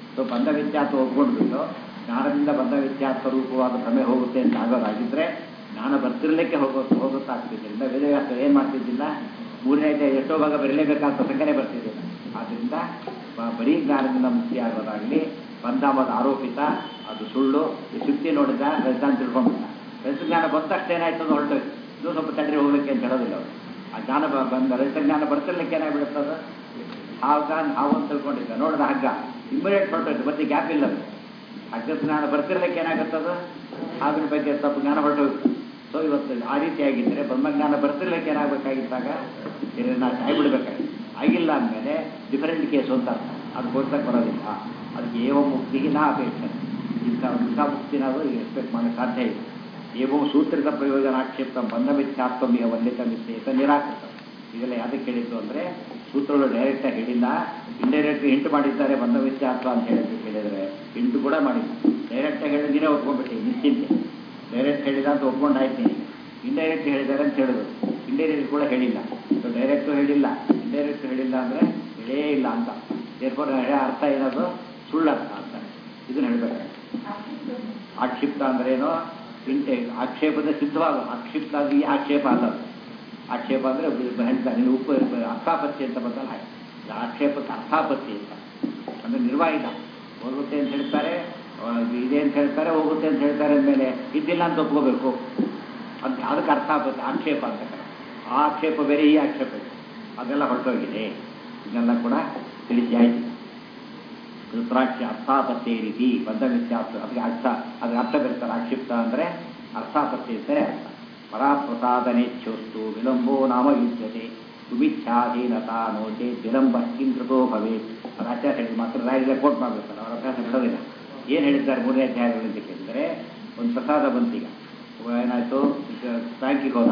ಸೊ ಬಂಧ ವ್ಯತ್ಯಾಸ ಒಪ್ಕೊಂಡ್ಬಿಟ್ಟು ಜ್ಞಾನದಿಂದ ಬಂಧ ವ್ಯತ್ಯಾಸ ರೂಪವಾದ ಭ್ರಮೆ ಹೋಗುತ್ತೆ ಅಂತ ಆಗೋದಾಗಿದ್ದರೆ ಜ್ಞಾನ ಬರ್ತಿರ್ಲಿಕ್ಕೆ ಹೋಗೋ ಹೋಗುತ್ತಾಗ್ತಿದ್ದರಿಂದ ವೇದವ್ಯಾಸ ಏನು ಮಾಡ್ತಿದ್ದಿಲ್ಲ ಮೂರನೇ ಅಧ್ಯಾಯ ಎಷ್ಟೋ ಭಾಗ ಬರೀಲೇಬೇಕಾದ ಪ್ರಸಂಗನೇ ಬರ್ತಿದ್ದಿಲ್ಲ ಆದ್ದರಿಂದ ಬ- ಬರೀ ಜ್ಞಾನದಿಂದ ಮುಕ್ತಿ ಆಗೋದಾಗಲಿ ಬಂಧಾಮದ ಆರೋಪಿತ ಅದು ಸುಳ್ಳು ಈ ಸುದ್ದಿ ನೋಡಿದ ರಜಾನ್ ತಿಳ್ಕೊಂಡ್ಬಿಟ್ಟ ರಜತ ಜ್ಞಾನ ಬಂದ ತಕ್ಷಣ ಏನಾಯ್ತು ಅದು ಹೊರಟೋಯ್ತು ಇದು ಸ್ವಲ್ಪ ತಡ್ರಿ ಹೋಗ್ಲಿಕ್ಕೆ ಅಂತ ಹೇಳೋದಿಲ್ಲ ಅವರು ಆ ಜ್ಞಾನ ಬ- ಬಂದ ರಜತ ಜ್ಞಾನ ಬರ್ತಿರ್ಲಿಕ್ಕೆ ಏನಾಗ್ಬಿಡುತ್ತದ ಹಾಗ ಹಾವು ಅಂತ ತಿಳ್ಕೊಂಡಿದ್ದ ನೋಡಿದ ಹಗ್ಗ ಇಮ್ಮಿಡಿಯೇಟ್ ಹೊರಟೋಯ್ತು ಮತ್ತೆ ಗ್ಯಾಪ್ ಇಲ್ಲ ಅದು ಹಗ್ಗದ ಜ್ಞಾನ ಬರ್ತಿರ್ಲಿಕ್ಕೆ ಏನಾಗುತ್ತದ ಆಗಿನ ಬಗ್ಗೆ ಸ್ವಲ್ಪ ಜ್ಞಾನ ಹೊರಟೋಯ್ತು ಸೊ ಇವತ್ತು ಆ ರೀತಿಯಾಗಿದ್ದರೆ ಬ್ರಹ್ಮಜ್ಞಾನ ಬರ್ತಿರ್ಲಿಕ್ಕೆ ಏನಾಗಬೇಕಾಗಿದ್ದಾಗ ಶರೀರನಾಶ ಆಗಿಬಿಡ್ಬೇಕಾಗಿತ್ತು ಆಗಿಲ್ಲ ಅಂದಮೇಲೆ ಡಿಫರೆಂಟ್ ಕೇಸು ಅಂತ ಅರ್ಥ ಅದು ಗೋಚರಕ್ಕೆ ಬರೋದಿಲ್ಲ ಅದಕ್ಕೆ ಏವ ಮುಕ್ತಿಗೆ ನಾ ಅಪೇಕ್ಷೆ ಇಂಥ ಇಂಥ ಮುಕ್ತಿನ ಅದು ಎಕ್ಸ್ಪೆಕ್ಟ್ ಮಾಡೋಕ್ಕೆ ಸಾಧ್ಯ ಇಲ್ಲ ಏವೋ ಸೂತ್ರಿತ ಪ್ರಯೋಜನ ಆಕ್ಷೇಪ ಬಂಧ ಮಿಥ್ಯಾತ್ವಮಿಯ ವಂದಿತ ಮಿಥ್ಯೇತ ನಿರಾಕೃತ ಇದೆಲ್ಲ ಯಾವ್ದಕ್ಕೆ ಹೇಳಿದ್ದು ಅಂದರೆ ಸೂತ್ರಗಳು ಡೈರೆಕ್ಟಾಗಿ ಹೇಳಿಲ್ಲ ಇಂಡೈರೆಕ್ಟ್ ಹಿಂಟ್ ಮಾಡಿದ್ದಾರೆ ಬಂಧ ವ್ಯತ್ಯಾಸ ಅಂತ ಹೇಳಿ ಹೇಳಿದರೆ ಹಿಂಟ್ ಕೂಡ ಮಾಡಿಲ್ಲ ಡೈರೆಕ್ಟಾಗಿ ಹೇಳಿ ನೀನೇ ಒಪ್ಕೊಂಡ್ಬಿಟ್ಟು ನಿಶ್ಚಿಂತೆ ಡೈರೆಕ್ಟ್ ಹೇಳಿದ ಅಂತ ಒಪ್ಕೊಂಡಾಯ್ತೀನಿ ಇಂಡೈರೆಕ್ಟ್ ಹೇಳಿದ್ದಾರೆ ಅಂತ ಹೇಳಿದ್ರು ಇಂಡೈರೆಕ್ಟ್ ಕೂಡ ಹೇಳಿಲ್ಲ ಸೊ ಡೈರೆಕ್ಟು ಹೇಳಿಲ್ಲ ಇಂಡೈರೆಕ್ಟ್ ಹೇಳಿಲ್ಲ ಅಂದರೆ ಹೇಳೇ ಇಲ್ಲ ಅಂತ ಏರ್ಪೋರ್ಟ್ ಹೇಳೋ ಅರ್ಥ ಏನದು ಸುಳ್ಳು ಅರ್ಥ ಅಂತ ಇದನ್ನ ಹೇಳ್ಬೇಕಾದ್ರೆ ಆಕ್ಷಿಪ್ತ ಅಂದ್ರೇನು ಇಂಟೆ ಆಕ್ಷೇಪದ ಸಿದ್ಧವಾಗ ಆಕ್ಷಿಪ್ತ ಅದು ಈ ಆಕ್ಷೇಪ ಅಲ್ಲ ಅದು. ಆಕ್ಷೇಪ ಅಂದರೆ ಹೇಳ್ತಾರೆ ನೀನು ಉಪ ಅರ್ಥಾಪತ್ತಿ ಅಂತ ಬಂದಲ್ಲ ಹಾಗೆ ಇದು ಆಕ್ಷೇಪಕ್ಕೆ ಅರ್ಥಾಪತ್ತಿ ಅಂತ ಅಂದರೆ ನಿರ್ವಾಹಿತ ಹೋಗುತ್ತೆ ಅಂತ ಹೇಳ್ತಾರೆ ಆ, ಇದೆ ಅಂತ ಹೇಳ್ತಾರೆ ಹೋಗುತ್ತೆ ಅಂತ ಹೇಳ್ತಾರೆ ಅಂದಮೇಲೆ ಇದ್ದಿಲ್ಲ ಅಂತ ಒಪ್ಕೋಬೇಕು ಅಂತ ಅದಕ್ಕೆ ಅರ್ಥಾಪತ್ತಿ ಆಕ್ಷೇಪ ಅಂತ ಕರೀತಾರೆ. ಆ ಆಕ್ಷೇಪ ಬೇರೆ ಈ ಆಕ್ಷೇಪ ಬೇರೆ. ಅದೆಲ್ಲ ಹೊರಟೋಗಿದೆ ಇದೆಲ್ಲ ಕೂಡ ತಿಳಿಸಿ ಆಯಿತು ರುದ್ರಾಕ್ಷಿ ಅರ್ಥಾಪತ್ತಿ ರೀತಿ ಬದ್ಧ ವ್ಯತ್ಯಾಸ ಅದಕ್ಕೆ ಅರ್ಥ ಅದಕ್ಕೆ ಅರ್ಥ ಬರ್ತಾರೆ ಆಕ್ಷಿಪ್ತ ಅಂದರೆ ಅರ್ಥಾಪತ್ತಿ ಅಂತಾರೆ ಅರ್ಥ ಪರಾಪ್ರಸಾದನೇಚ್ಛೋಸ್ತು ವಿಳಂಬೋ ನಾಮ ಯುಜ್ಯತೆ ಸುಮಿಚ್ಛಾಧೀನತಾ ನೋಚೆ ವಿಳಂಬ ಕಿಂಕೃತೋ ಭವೇತ್ ಅದು ಆಚಾರ್ಯ ಹೇಳಿದ ಮಾತ್ರ ರಾಯರಿಗೆ ಕೋಟ್ ಮಾಡಬೇಕಲ್ಲ ಅವರ ಅಭ್ಯಾಸ ಬಿಡೋದಿಲ್ಲ ಏನು ಹೇಳಿದ್ದಾರೆ ಮೂರನೇ ಅಧ್ಯಾಯಗಳಲ್ಲಿ ಕೇಳಿದರೆ ಒಂದು ಪ್ರಸಾದ ಬಂತೀಗ ಏನಾಯಿತು ಬ್ಯಾಂಕಿಗೆ ಹೋದ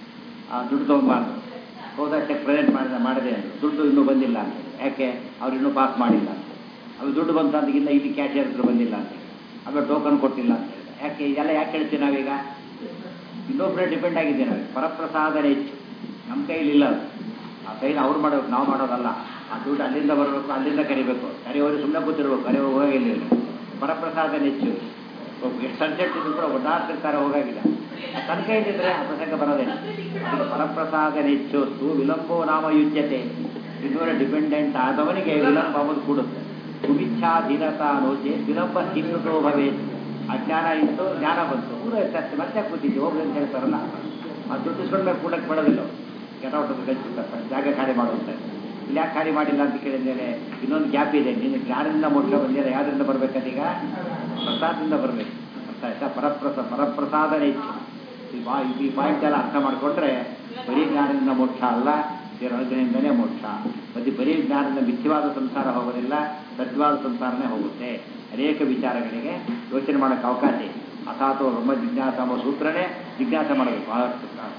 ಆ ದುಡ್ಡು ತೊಗೊಂಬಾರ್ದು ಹೋದ ಚೆಕ್ ಪ್ರೆಸೆಂಟ್ ಮಾಡಿದ ಮಾಡದೆ ಅಂದರು ದುಡ್ಡು ಇನ್ನೂ ಬಂದಿಲ್ಲ ಅಂತ ಹೇಳಿ ಯಾಕೆ ಅವ್ರು ಇನ್ನೂ ಪಾಸ್ ಮಾಡಿಲ್ಲ ಅಂತ ಅದು ದುಡ್ಡು ಬಂತು ಅಂದಿಗಿಂತ ಇಲ್ಲಿ ಕ್ಯಾಶಿಯರ್ ಹತ್ರ ಬಂದಿಲ್ಲ ಅಂತ ಹೇಳಿ ಆಮೇಲೆ ಟೋಕನ್ ಕೊಟ್ಟಿಲ್ಲ ಅಂತ ಹೇಳಿದ್ರೆ ಯಾಕೆ ಇದೆಲ್ಲ ಯಾಕೆ ಹೇಳ್ತೀವಿ ನಾವೀಗ ಇನ್ನೊಬ್ಬರೇ ಡಿಪೆಂಡ್ ಆಗಿದ್ದೀವಿ ನಾವು ಪರಪ್ರಸಾದನೆ ಹೆಚ್ಚು ನಮ್ಮ ಕೈಲಿ ಇಲ್ಲ ಅದು ಆ ಕೈಲಿ ಅವ್ರು ಮಾಡೋದು ನಾವು ಮಾಡೋದಲ್ಲ ಆ ದುಡ್ಡು ಅಲ್ಲಿಂದ ಬರಬೇಕು ಅಲ್ಲಿಂದ ಕರಿಬೇಕು ಕರೆಯೋರು ಸುಮ್ಮನೆ ಕೂತಿರ್ಬೇಕು ಕರೆಯೋ ಹೋಗಿಲ್ಲ ಪರಪ್ರಸಾದನೆ ಹೆಚ್ಚು ಎಷ್ಟು ಅರ್ಜೆಂಟ್ ಇದ್ರು ಕೂಡ ಒದ್ದಾಡ್ತಿರ್ತಾರೆ ಹೋಗಾಗಿಲ್ಲ ತನ್ನ ಕೈಲಿದ್ರೆ ಆ ಪ್ರಸಂಗ ಬರೋದೇನು ಅದಕ್ಕೆ ಪರಪ್ರಸಾದನೆ ಹೆಚ್ಚು ವಿಳಂಬೋ ನಾಮ ಯುಜ್ಯತೆ ಇನ್ನೂರ ಡಿಪೆಂಡೆಂಟ್ ಆದವನಿಗೆ ವಿಳಂಬ ಅಂಬುದು ಕೂಡುತ್ತೆ ಸುಮಿಚ್ಛಾಧೀನತಾ ನೋಚೆ ವಿಳಂಬ ಸ್ಥಿರತೋ ಭವೇತ್ ಅಜ್ಞಾನ ಇತ್ತು ಜ್ಞಾನ ಬಂತು ಊರ ಹೆಚ್ಚಾಗ್ತದೆ ಮತ್ತೆ ಕೂತಿದ್ದೆ ಹೋಗ್ಲಿ ಅಂತ ಹೇಳ್ತಾರಲ್ಲ ಆ ದುಡ್ಡು ಇಸ್ಕೊಂಡ ಮೇಲೆ ಕೂಡಕ್ಕೆ ಬಿಡೋದಿಲ್ಲ ಗೆಟೌಟ್ ಕಳಿಸ್ತಾರೆ ಜಾಗ ಖಾಲಿ ಮಾಡುವಂತೆ ಇಲ್ಲಿ ಯಾಕೆ ಖಾಲಿ ಮಾಡಿಲ್ಲ ಅಂತ ಕೇಳಿದ್ಮೇಲೆ ಇನ್ನೊಂದು ಗ್ಯಾಪ್ ಇದೆ ನೀನು ಜ್ಞಾನದಿಂದ ಮೋಕ್ಷ ಬಂದಿಲ್ಲ ಯಾವ್ದ್ರಿಂದ ಬರ್ಬೇಕದೀಗ ಪ್ರಸಾದದಿಂದ ಬರಬೇಕು ಅರ್ಥ ಆಯ್ತಾ ಪರಪ್ರಸ ಪರಪ್ರಸಾದನೆ ಇಚ್ಛೆ ಈ ಬಾ ಈ ಪಾಯಿಂಟ್ ಎಲ್ಲ ಅರ್ಥ ಮಾಡಿಕೊಂಡ್ರೆ ಬರೀ ಜ್ಞಾನದಿಂದ ಮೋಕ್ಷ ಅಲ್ಲ ಅನುಗ್ರಹದಿಂದಲೇ ಮೋಕ್ಷ ಮತ್ತೆ ಬರೀ ಜ್ಞಾನದಿಂದ ಮಿಥ್ಯವಾದ ಸಂಸಾರ ಹೋಗೋದಿಲ್ಲ ಸತ್ಯವಾದ ಸಂಸಾರನೇ ಹೋಗುತ್ತೆ ಅನೇಕ ವಿಚಾರಗಳಿಗೆ ಯೋಚನೆ ಮಾಡೋಕ್ಕೆ ಅವಕಾಶ ಇದೆ ಅಥಾತೋ ಬ್ರಹ್ಮ ಜಿಜ್ಞಾಸ ಎಂಬ ಸೂತ್ರನೇ ಜಿಜ್ಞಾಸೆ ಮಾಡಬೇಕು ಬಹಳಷ್ಟು ಕಾಲ.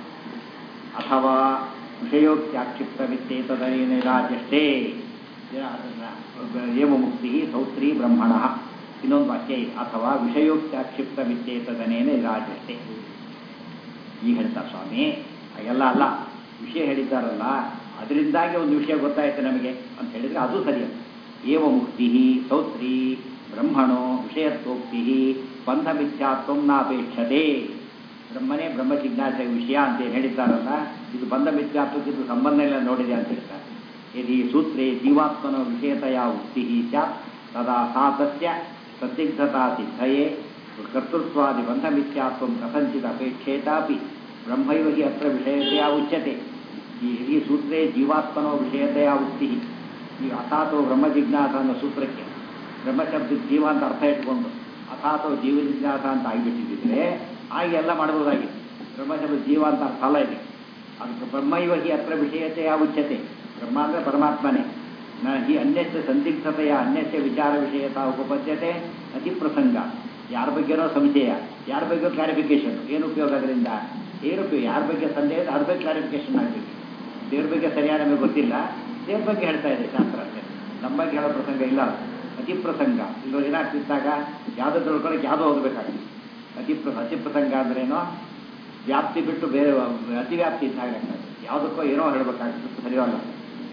ಅಥವಾ ವಿಷಯೋಕ್ತ್ಯಾಕ್ಷಿಪ್ತ ವಿತ್ತೇತದನೇರಾಜಷ್ಟೇ ಏವ ಮುಕ್ತಿ ಸೌತ್ರಿ ಬ್ರಹ್ಮಣ ಇನ್ನೊಂದು ವಾಕ್ಯ ಇದೆ ಅಥವಾ ವಿಷಯೋಕ್ತ್ಯಾಕ್ಷಿಪ್ತ ವಿತ್ತೇತದನೇನೆ ರಾಜಷ್ಟೇ ಈಗ ಹೇಳ್ತಾರೆ ಸ್ವಾಮಿ ಹಾಗೆಲ್ಲ ಅಲ್ಲ ವಿಷಯ ಹೇಳಿದ್ದಾರಲ್ಲ ಅದರಿಂದಾಗಿ ಒಂದು ವಿಷಯ ಗೊತ್ತಾಯ್ತು ನಮಗೆ ಅಂತ ಹೇಳಿದರೆ ಅದು ಸರಿಯಲ್ಲ ಏವ ಮುಕ್ತಿ ಸೌತ್ರಿ ಬ್ರಹ್ಮಣೋ ವಿಷಯತ್ವೋಕ್ತಿ ಬಂಧ ಮಿಥ್ಯಾತ್ವ ನಾಪೇಕ್ಷತೆ ಬ್ರಹ್ಮನೇ ಬ್ರಹ್ಮ ಜಿಜ್ಞಾಸೆ ವಿಷಯ ಅಂತ ಏನು ಹೇಳಿದ್ದಾರಲ್ಲ ಇದು ಬಂಧ ಮಿಥ್ಯಾತ್ವಕ್ಕಿದ್ದು ಸಂಬಂಧ ಇಲ್ಲ ನೋಡಿದೆ ಅಂತ ಹೇಳ್ತಾರೆ ಯದಿ ಸೂತ್ರೇ ಜೀವಾತ್ಮನ ವಿಷಯತೆಯ ಉಕ್ತಿ ಸ್ಯಾತ್ ತದಾ ಸಾ ತಸ್ಯ ಸಂದಿಗ್ಧತಾ ಸಿದ್ಧಯೇ ಕರ್ತೃತ್ವಾದಿ ಬಂಧ ಮಿಥ್ಯಾತ್ವ ಕಥಂಚಿತ್ ಅಪೇಕ್ಷೇತಾಪಿ ಬ್ರಹ್ಮೈವ ಹಿ ಅತ್ರ ವಿಷಯತೆಯ ಉಚ್ಯತೆ ಈ ಈ ಸೂತ್ರೇ ಜೀವಾತ್ಮನೋ ವಿಷಯತೆಯ ಉಕ್ತಿ ಈ ಅಥಾತೋ ಬ್ರಹ್ಮ ಜಿಜ್ಞಾಸ ಅನ್ನೋ ಸೂತ್ರಕ್ಕೆ ಬ್ರಹ್ಮಶಬ್ದಕ್ಕೆ ಜೀವ ಅಂತ ಅರ್ಥ ಇಟ್ಕೊಂಡು ಅಥಾತೋ ಜೀವ ಜಿಜ್ಞಾಸ ಅಂತ ಆಗಿಬಿಟ್ಟಿದ್ದರೆ ಆಗ ಎಲ್ಲ ಮಾಡ್ಬೋದಾಗಿತ್ತು ಬ್ರಹ್ಮಶಬ್ದ ಜೀವ ಅಂತ ಅರ್ಥ ಅಲ್ಲ ಇದೆ ಅದಕ್ಕೆ ಬ್ರಹ್ಮೈವ ಹಿ ಅತ್ರ ವಿಷಯತೆಯ ಉಚ್ಯತೆ ಬ್ರಹ್ಮ ಅಂದರೆ ಪರಮಾತ್ಮನೇ ನ ಹಿ ಅನ್ಯಸ್ಯ ಸಂದಿಗ್ಧತೆಯ ಅನ್ಯಸ್ಯ ವಿಚಾರ ವಿಷಯತ ಉಪಪದ್ಯತೆ ಅತಿ ಪ್ರಸಂಗ ಯಾರ ಬಗ್ಗೆನೋ ಸಂಶಯ ಯಾರ ಬಗ್ಗೆ ಕ್ಲಾರಿಫಿಕೇಶನ್ ಏನು ಉಪಯೋಗ ಅದರಿಂದ ಏನು ಉಪಯೋಗ ಯಾರ ಬಗ್ಗೆ ಸಂದೇಹ ಇದೆ ಅದ್ರ ಬಗ್ಗೆ ಕ್ಲಾರಿಫಿಕೇಶನ್ ಆಗಬೇಕು ದೇವ್ರ ಬಗ್ಗೆ ಸರಿಯಾಗಿ ನಮಗೆ ಗೊತ್ತಿಲ್ಲ ದೇವ್ರ ಬಗ್ಗೆ ಹೇಳ್ತಾ ಇದೆ ಶಾಸ್ತ್ರ ಅಷ್ಟೇ ನಮ್ಮ ಬಗ್ಗೆ ಹೇಳೋ ಪ್ರಸಂಗ ಇಲ್ಲ ಅದು. ಅತಿ ಪ್ರಸಂಗ ಇಲ್ಲೋ ಏನಾಗ್ತಿದ್ದಾಗ ಯಾವುದೋ ತಿಳ್ಕೊಳಕ್ಕೆ ಯಾವುದೋ ಓದಬೇಕಾಗುತ್ತೆ ಅತಿ ಪ್ರ ಅತಿ ಪ್ರಸಂಗ ಅಂದ್ರೇನೋ ವ್ಯಾಪ್ತಿ ಬಿಟ್ಟು ಬೇರೆ ಅತಿ ವ್ಯಾಪ್ತಿ ಇದ್ದಾಗ ಆಗ್ತದೆ ಯಾವುದಕ್ಕೋ ಏನೋ ಹೇಳಬೇಕಾಗ್ತದೆ ಸರಿಯಲ್ಲ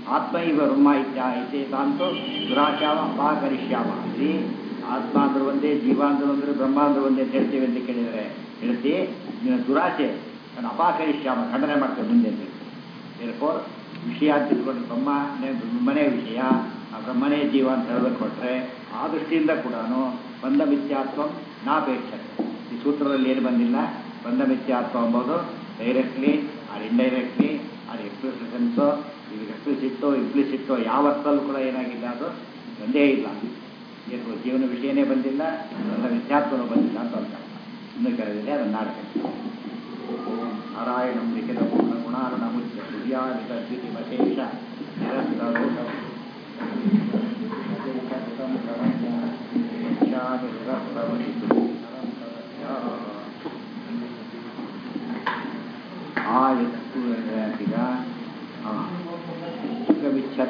ಆತ್ಮ ಇವ ಬ್ರಹ್ಮ ಇತ್ಯ ಇತ್ಯೇತಾಂತೋ ದುರಾಚಾವ ಅಪಾಕರಿಷ್ಯಾಮ ಇಲ್ಲಿ ಆತ್ಮ ಅಂದ್ರೆ ಒಂದೇ ಜೀವ ಅಂದ್ರೆ ಒಂದೇ ಬ್ರಹ್ಮ ಅಂದ್ರೆ ಒಂದೇ ಅಂತ ಹೇಳ್ತೀವಿ ಅಂತ ಕೇಳಿದರೆ ಹೇಳ್ತಿ ನಿನ್ನ ದುರಾಚೆ ನಾನು ಅಪಾಕರಿಷ್ಯಾಮ ಖಂಡನೆ ಮಾಡ್ತೇವೆ ಮುಂದೆ ಅಂತ ಏರ್ಫೋರ್ ವಿಷಯ ಅಂತ ತಿಳ್ಕೊಂಡು ಬ್ರಹ್ಮನೇ ಬ್ರಹ್ಮನೇ ವಿಷಯ ಆ ಬ್ರಹ್ಮನೇ ಜೀವ ಅಂತ ಹೇಳಬೇಕು ಕೊಟ್ಟರೆ ಆ ದೃಷ್ಟಿಯಿಂದ ಕೂಡ ಬಂಧ ಮಿಥ್ಯಾತ್ವ ನಾಪೇಕ್ಷತೆ ಈ ಸೂತ್ರದಲ್ಲಿ ಏನು ಬಂದಿಲ್ಲ ಬಂಧ ಮಿಥ್ಯಾತ್ವ ಎಂಬುದು directly or indirectly or expressions ಇದು ಎಕ್ಸ್ಪ್ಲಿಸಿಟ್ಟೋ ಇಂಪ್ಲಿಸಿಟ್ಟೋ ಯಾವ ಅರ್ಥಲ್ಲೂ ಕೂಡ ಏನಾಗಿಲ್ಲ ಅದು ಬಂದೇ ಇಲ್ಲ ಏನು ಜೀವನ ವಿಷಯನೇ ಬಂದಿಲ್ಲ ಬಂಧ ಮಿಥ್ಯಾತ್ವನೂ ಬಂದಿಲ್ಲ ಅಂತ ಅರ್ಥ ಇನ್ನು ಕರೆದಿದೆ ಅದನ್ನು ನಾಟಕ ನಾರಾಯಣಂ ಲಿಖಿತ ಪೂರ್ಣ ಗುಣಾರ್ಣ ಮುಖ್ಯ ಸೂರ್ಯಾನಿತ ಸ್ಥಿತಿ ಮಶೇಷ ನಿರಂತರ ಆಯಸ್ಸು ಈಗ ಸುಖವಿಚ್ಛತ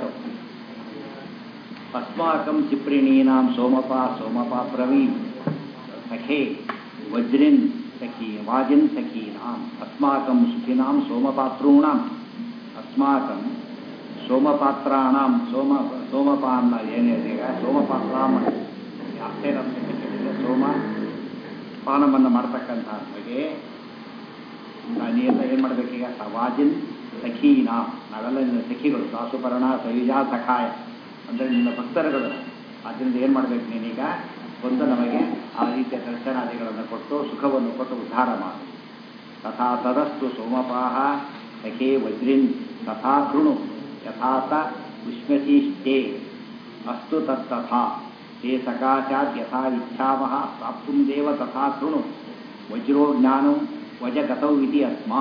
ಅಸ್ಮಾಕಂ ಚಿಪ್ರಿಣೀನಾಂ ಸೋಮಪಾ ಸೋಮಪಾ ಪ್ರವೀಣ್ ಸಖೇ ವಜ್ರಿನ್ ಸಖಿ ವಾಜಿನ್ ಸಖೀನಾಂ ಅಸ್ಮಾಕಂ ಸುಖಿನಾಂ ಸೋಮಪಾತॄಣಾಂ ಅಸ್ಮಾಕಂ ಸೋಮಪಾತ್ರಾಣಾಂ ಸೋಮ ಸೋಮಪಾನ್ನ ಏನಿದೆ ಈಗ ಸೋಮಪಾತ್ರಾಂ ಅಷ್ಟೇನಂತ ಕೇಳಿದರೆ ಸೋಮ ಪಾನವನ್ನು ಮಾಡ್ತಕ್ಕಂಥ ಬಗ್ಗೆ ನೀವೆಲ್ಲ ಏನು ಮಾಡಬೇಕೀಗ ವಾಜಿನ್ ಸಖೀನ ನಾವೆಲ್ಲ ನಿನ್ನ ಸಖಿಗಳು ಸಾಸುಪರ್ಣ ಸವಿಜಾ ಸಖಾಯ ಅಂದರೆ ನಿನ್ನ ಭಕ್ತರುಗಳು ಆದ್ದರಿಂದ ಏನು ಮಾಡಬೇಕು ನೀನೀಗ ಒಂದು ನಮಗೆ ಆ ರೀತಿಯ ದರ್ಶನಾದಿಗಳನ್ನು ಕೊಟ್ಟು ಸುಖವನ್ನು ಕೊಟ್ಟು ಉದ್ಧಾರ ಮಾಡು ತಥಾ ತದಸ್ತು ಸೋಮಪಾಹ ಸಖೇ ವಜ್ರಿನ್ ತಥಾ ಕೃಣು ಯಥಾತ ಉಷ್ಮತೀಷ್ಟೇ ಅಸ್ತು ತತ್ತಥಾ ತೇ ಸಕಾಶಾತ್ ಯಥಾ ಇಚ್ಛಾಮಃ ಪ್ರಾಪ್ತುಂ ದೇವ ತಥಾ ಕೃಣು ವಜ್ರೋ ಜ್ಞಾನಂ ವಜಗತೌ ಇತಿ ಅಸ್ಮಾ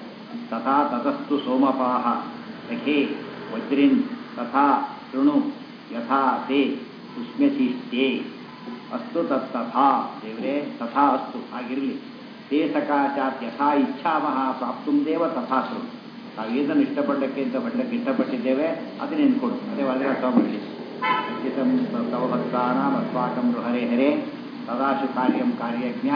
ತಥಾ ತತಸ್ತು ಸೋಮಪಾಹ ಸಖೇ ವಜ್ರಿನ್ ತಥಾ ಶೃಣು ಯಥಾ ತೇ ಉಷ್ಮ್ಯಶಿಷ್ಟೇ ಅಸ್ತು ತತ್ತಥಾ ದೇವರೇ ತಥಾ ಅಸ್ತು ಆಗಿರಲಿ ತೇ ಸಕಾಶಾತ್ ಯಥಾ ಇಚ್ಛಾಮಹ ಪ್ರಾಪ್ತುಂ ದೇವ ತಥಾ ಶೃಣು ನಾವು ಏನನ್ನು ಇಷ್ಟಪಡಲಿಕ್ಕೆ ಅಂತ ಪಡಲಿಕ್ಕೆ ಇಷ್ಟಪಟ್ಟಿದ್ದೇವೆ ಅದನ್ನ ನೆನ್ಕೊಡು ಅದೇ ಒಳ್ಳೆ ಅರ್ಥ ಮಾಡಲಿ ಅರ್ಜಿತಂ ತವ ಭಕ್ತಾನಾಂ ಅಸ್ಮಾಕಂ ಹರೇ ಹರೇ ಸದಾಶು ಕಾರ್ಯಂ ಕಾರ್ಯಜ್ಞ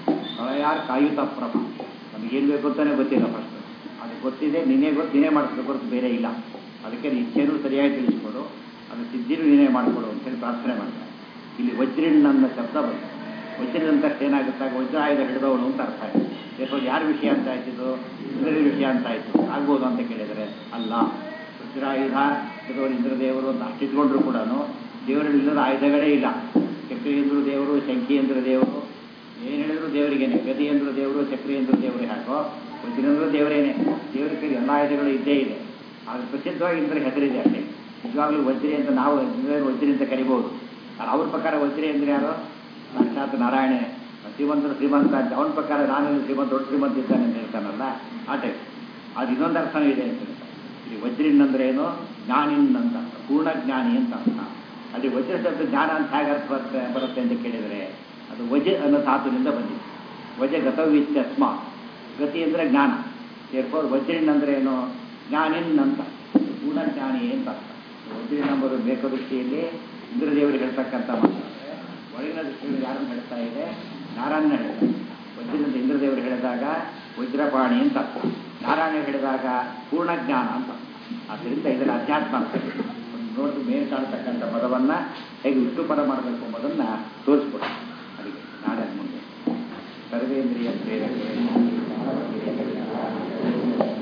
ಯಾರು ಕಾಯುತ ಪ್ರಭ ನಮಗೇನು ಬೇಕು ಅಂತಾನೆ ಗೊತ್ತಿಲ್ಲ ಫಸ್ಟ್ ಅದು ಗೊತ್ತಿದೆ ನೀನೇ ಗೊತ್ತು ನೀನೇ ಮಾಡಿಸ್ಬೇಕು ಹೊರತು ಬೇರೆ ಇಲ್ಲ ಅದಕ್ಕೆ ಇಚ್ಛೆನೂ ಸರಿಯಾಗಿ ತಿಳಿಸ್ಕೊಡು ಅದು ಸಿದ್ಧಿನೂ ನೀನೇ ಮಾಡಿಕೊಡು ಅಂತೇಳಿ ಪ್ರಾರ್ಥನೆ ಮಾಡ್ತಾರೆ ಇಲ್ಲಿ ವಜ್ರಿಣ್ ನನ್ನ ಶಬ್ದ ಬಂತು ವಜ್ರಿಣ ಅಂತ ಏನಾಗುತ್ತೆ ವಜ್ರ ಆಯುಧ ಹಿಡಿದವನು ಅಂತ ಅರ್ಥ ಆಯ್ತು ಯಾಕೋ ಯಾರ ವಿಷಯ ಅಂತ ಆಯ್ತಿದ್ದು ಇಂದ್ರನ ವಿಷಯ ಅಂತ ಆಯ್ತು ಆಗ್ಬೋದು ಅಂತ ಕೇಳಿದರೆ ಅಲ್ಲ ವಜ್ರಾಯುಧ ಹಿಡಿದವರು ಇಂದ್ರದೇವರು ಅಂತ ಅಷ್ಟಿಟ್ಕೊಂಡ್ರು ಕೂಡ ದೇವರಲ್ಲಿಲ್ಲದ ಆಯುಧಗಳೇ ಇಲ್ಲ ಚಕ್ರಿಯೇಂದ್ರ ದೇವರು ಶಂಖಿಯೇಂದ್ರ ದೇವರು ಏನು ಹೇಳಿದ್ರು ದೇವರಿಗೇನೆ ಗದಿಯೇಂದ್ರ ದೇವರು ಚಕ್ರಿಯೇಂದ್ರ ದೇವರು ಹಾಕೋ ವಜ್ರೇಂದ್ರ ದೇವರೇನೆ ದೇವರ ಕೈ ಎಲ್ಲ ಆಯುಧಗಳು ಇದ್ದೇ ಇದೆ ಅದು ಪ್ರಸಿದ್ಧವಾಗಿ ಇಂದ್ರ ಹೆಸರಿದೆ ಅಷ್ಟೇ ನಿಜವಾಗ್ಲೂ ವಜ್ರಿ ಅಂತ ನಾವು ವಜ್ರಿ ಅಂತ ಕರಿಬೋದು ಅವ್ರ ಪ್ರಕಾರ ವಜ್ರಿ ಅಂದ್ರೆ ಯಾರು ಸಾಕ್ಷಾತ್ ನಾರಾಯಣನೇ ಶ್ರೀಮಂತರು ಶ್ರೀಮಂತ ಅಂತ ಅವನ ಪ್ರಕಾರ ನಾನು ಶ್ರೀಮಂತ ದೊಡ್ಡ ಶ್ರೀಮಂತ ಇದ್ದಾನೆ ಅಂತ ಹೇಳ್ತಾನಲ್ಲ ಆ ಟೈಪ್ ಅದು ಇನ್ನೊಂದು ಅರ್ಥನೂ ಇದೆ ಅಂತ ಹೇಳ್ತಾರೆ ಇಲ್ಲಿ ವಜ್ರಿನ್ ಅಂದ್ರೆ ಏನು ಜ್ಞಾನಿನ್ ಅಂತ ಪೂರ್ಣ ಜ್ಞಾನಿ ಅಂತ ಅರ್ಥ ಅಲ್ಲಿ ವಜ್ರ ಶಬ್ದ ಜ್ಞಾನ ಅಂತ ಹೇಗೆ ಅರ್ಥ ಬರುತ್ತೆ ಬರುತ್ತೆ ಅಂತ ಕೇಳಿದರೆ ಅದು ವಜ ಅನ್ನೋ ಧಾತುವಿನಿಂದ ಬಂದಿದೆ ವಜ ಗತವಿತ್ಯಸ್ಮ ಗತಿ ಅಂದರೆ ಜ್ಞಾನ ಏರ್ಫೋರ್ ವಜ್ರಿನ್ ಅಂದ್ರೆ ಏನು ಜ್ಞಾನಿನ್ ಅಂತ ಪೂರ್ಣ ಜ್ಞಾನಿ ಅಂತ ಅರ್ಥ ವಜ್ರಿನ್ ಎಂಬುದು ಬೇಕ ದೃಷ್ಟಿಯಲ್ಲಿ ಇಂದ್ರದೇವರಿಗೆ ಹೇಳ್ತಕ್ಕಂಥ ಮಾತು ಒಳಗಿನ ದೃಷ್ಟಿಯಲ್ಲಿ ಯಾರನ್ನು ಹೇಳ್ತಾ ಇದೆ ನಾರಾಯಣ ಹೇಳಿದ ವಜ್ರಿಂದ ಇಂದ್ರದೇವರು ಹೇಳಿದಾಗ ವಜ್ರಪಾಣಿ ಅಂತ ಅರ್ಥ ನಾರಾಯಣ ಹೇಳಿದಾಗ ಪೂರ್ಣ ಜ್ಞಾನ ಅಂತ ಆದ್ದರಿಂದ ಇದರ ಅಧ್ಯಾತ್ಮ ಅಂತ ಒಂದು ನೋಡಿದ ಮೇಲೆ ಕಾಣ್ತಕ್ಕಂಥ ಪದವನ್ನು ಹೇಗೆ ವಿಷ್ಣು ಪದ ಮಾಡಬೇಕು ಎಂಬುದನ್ನು ತೋರಿಸ್ಕೊಡು ಅದಕ್ಕೆ ನಾಳೆ ಮುಂದೆ ಸರ್ವೇಂದ್ರಿಯ ಪ್ರೇರಕ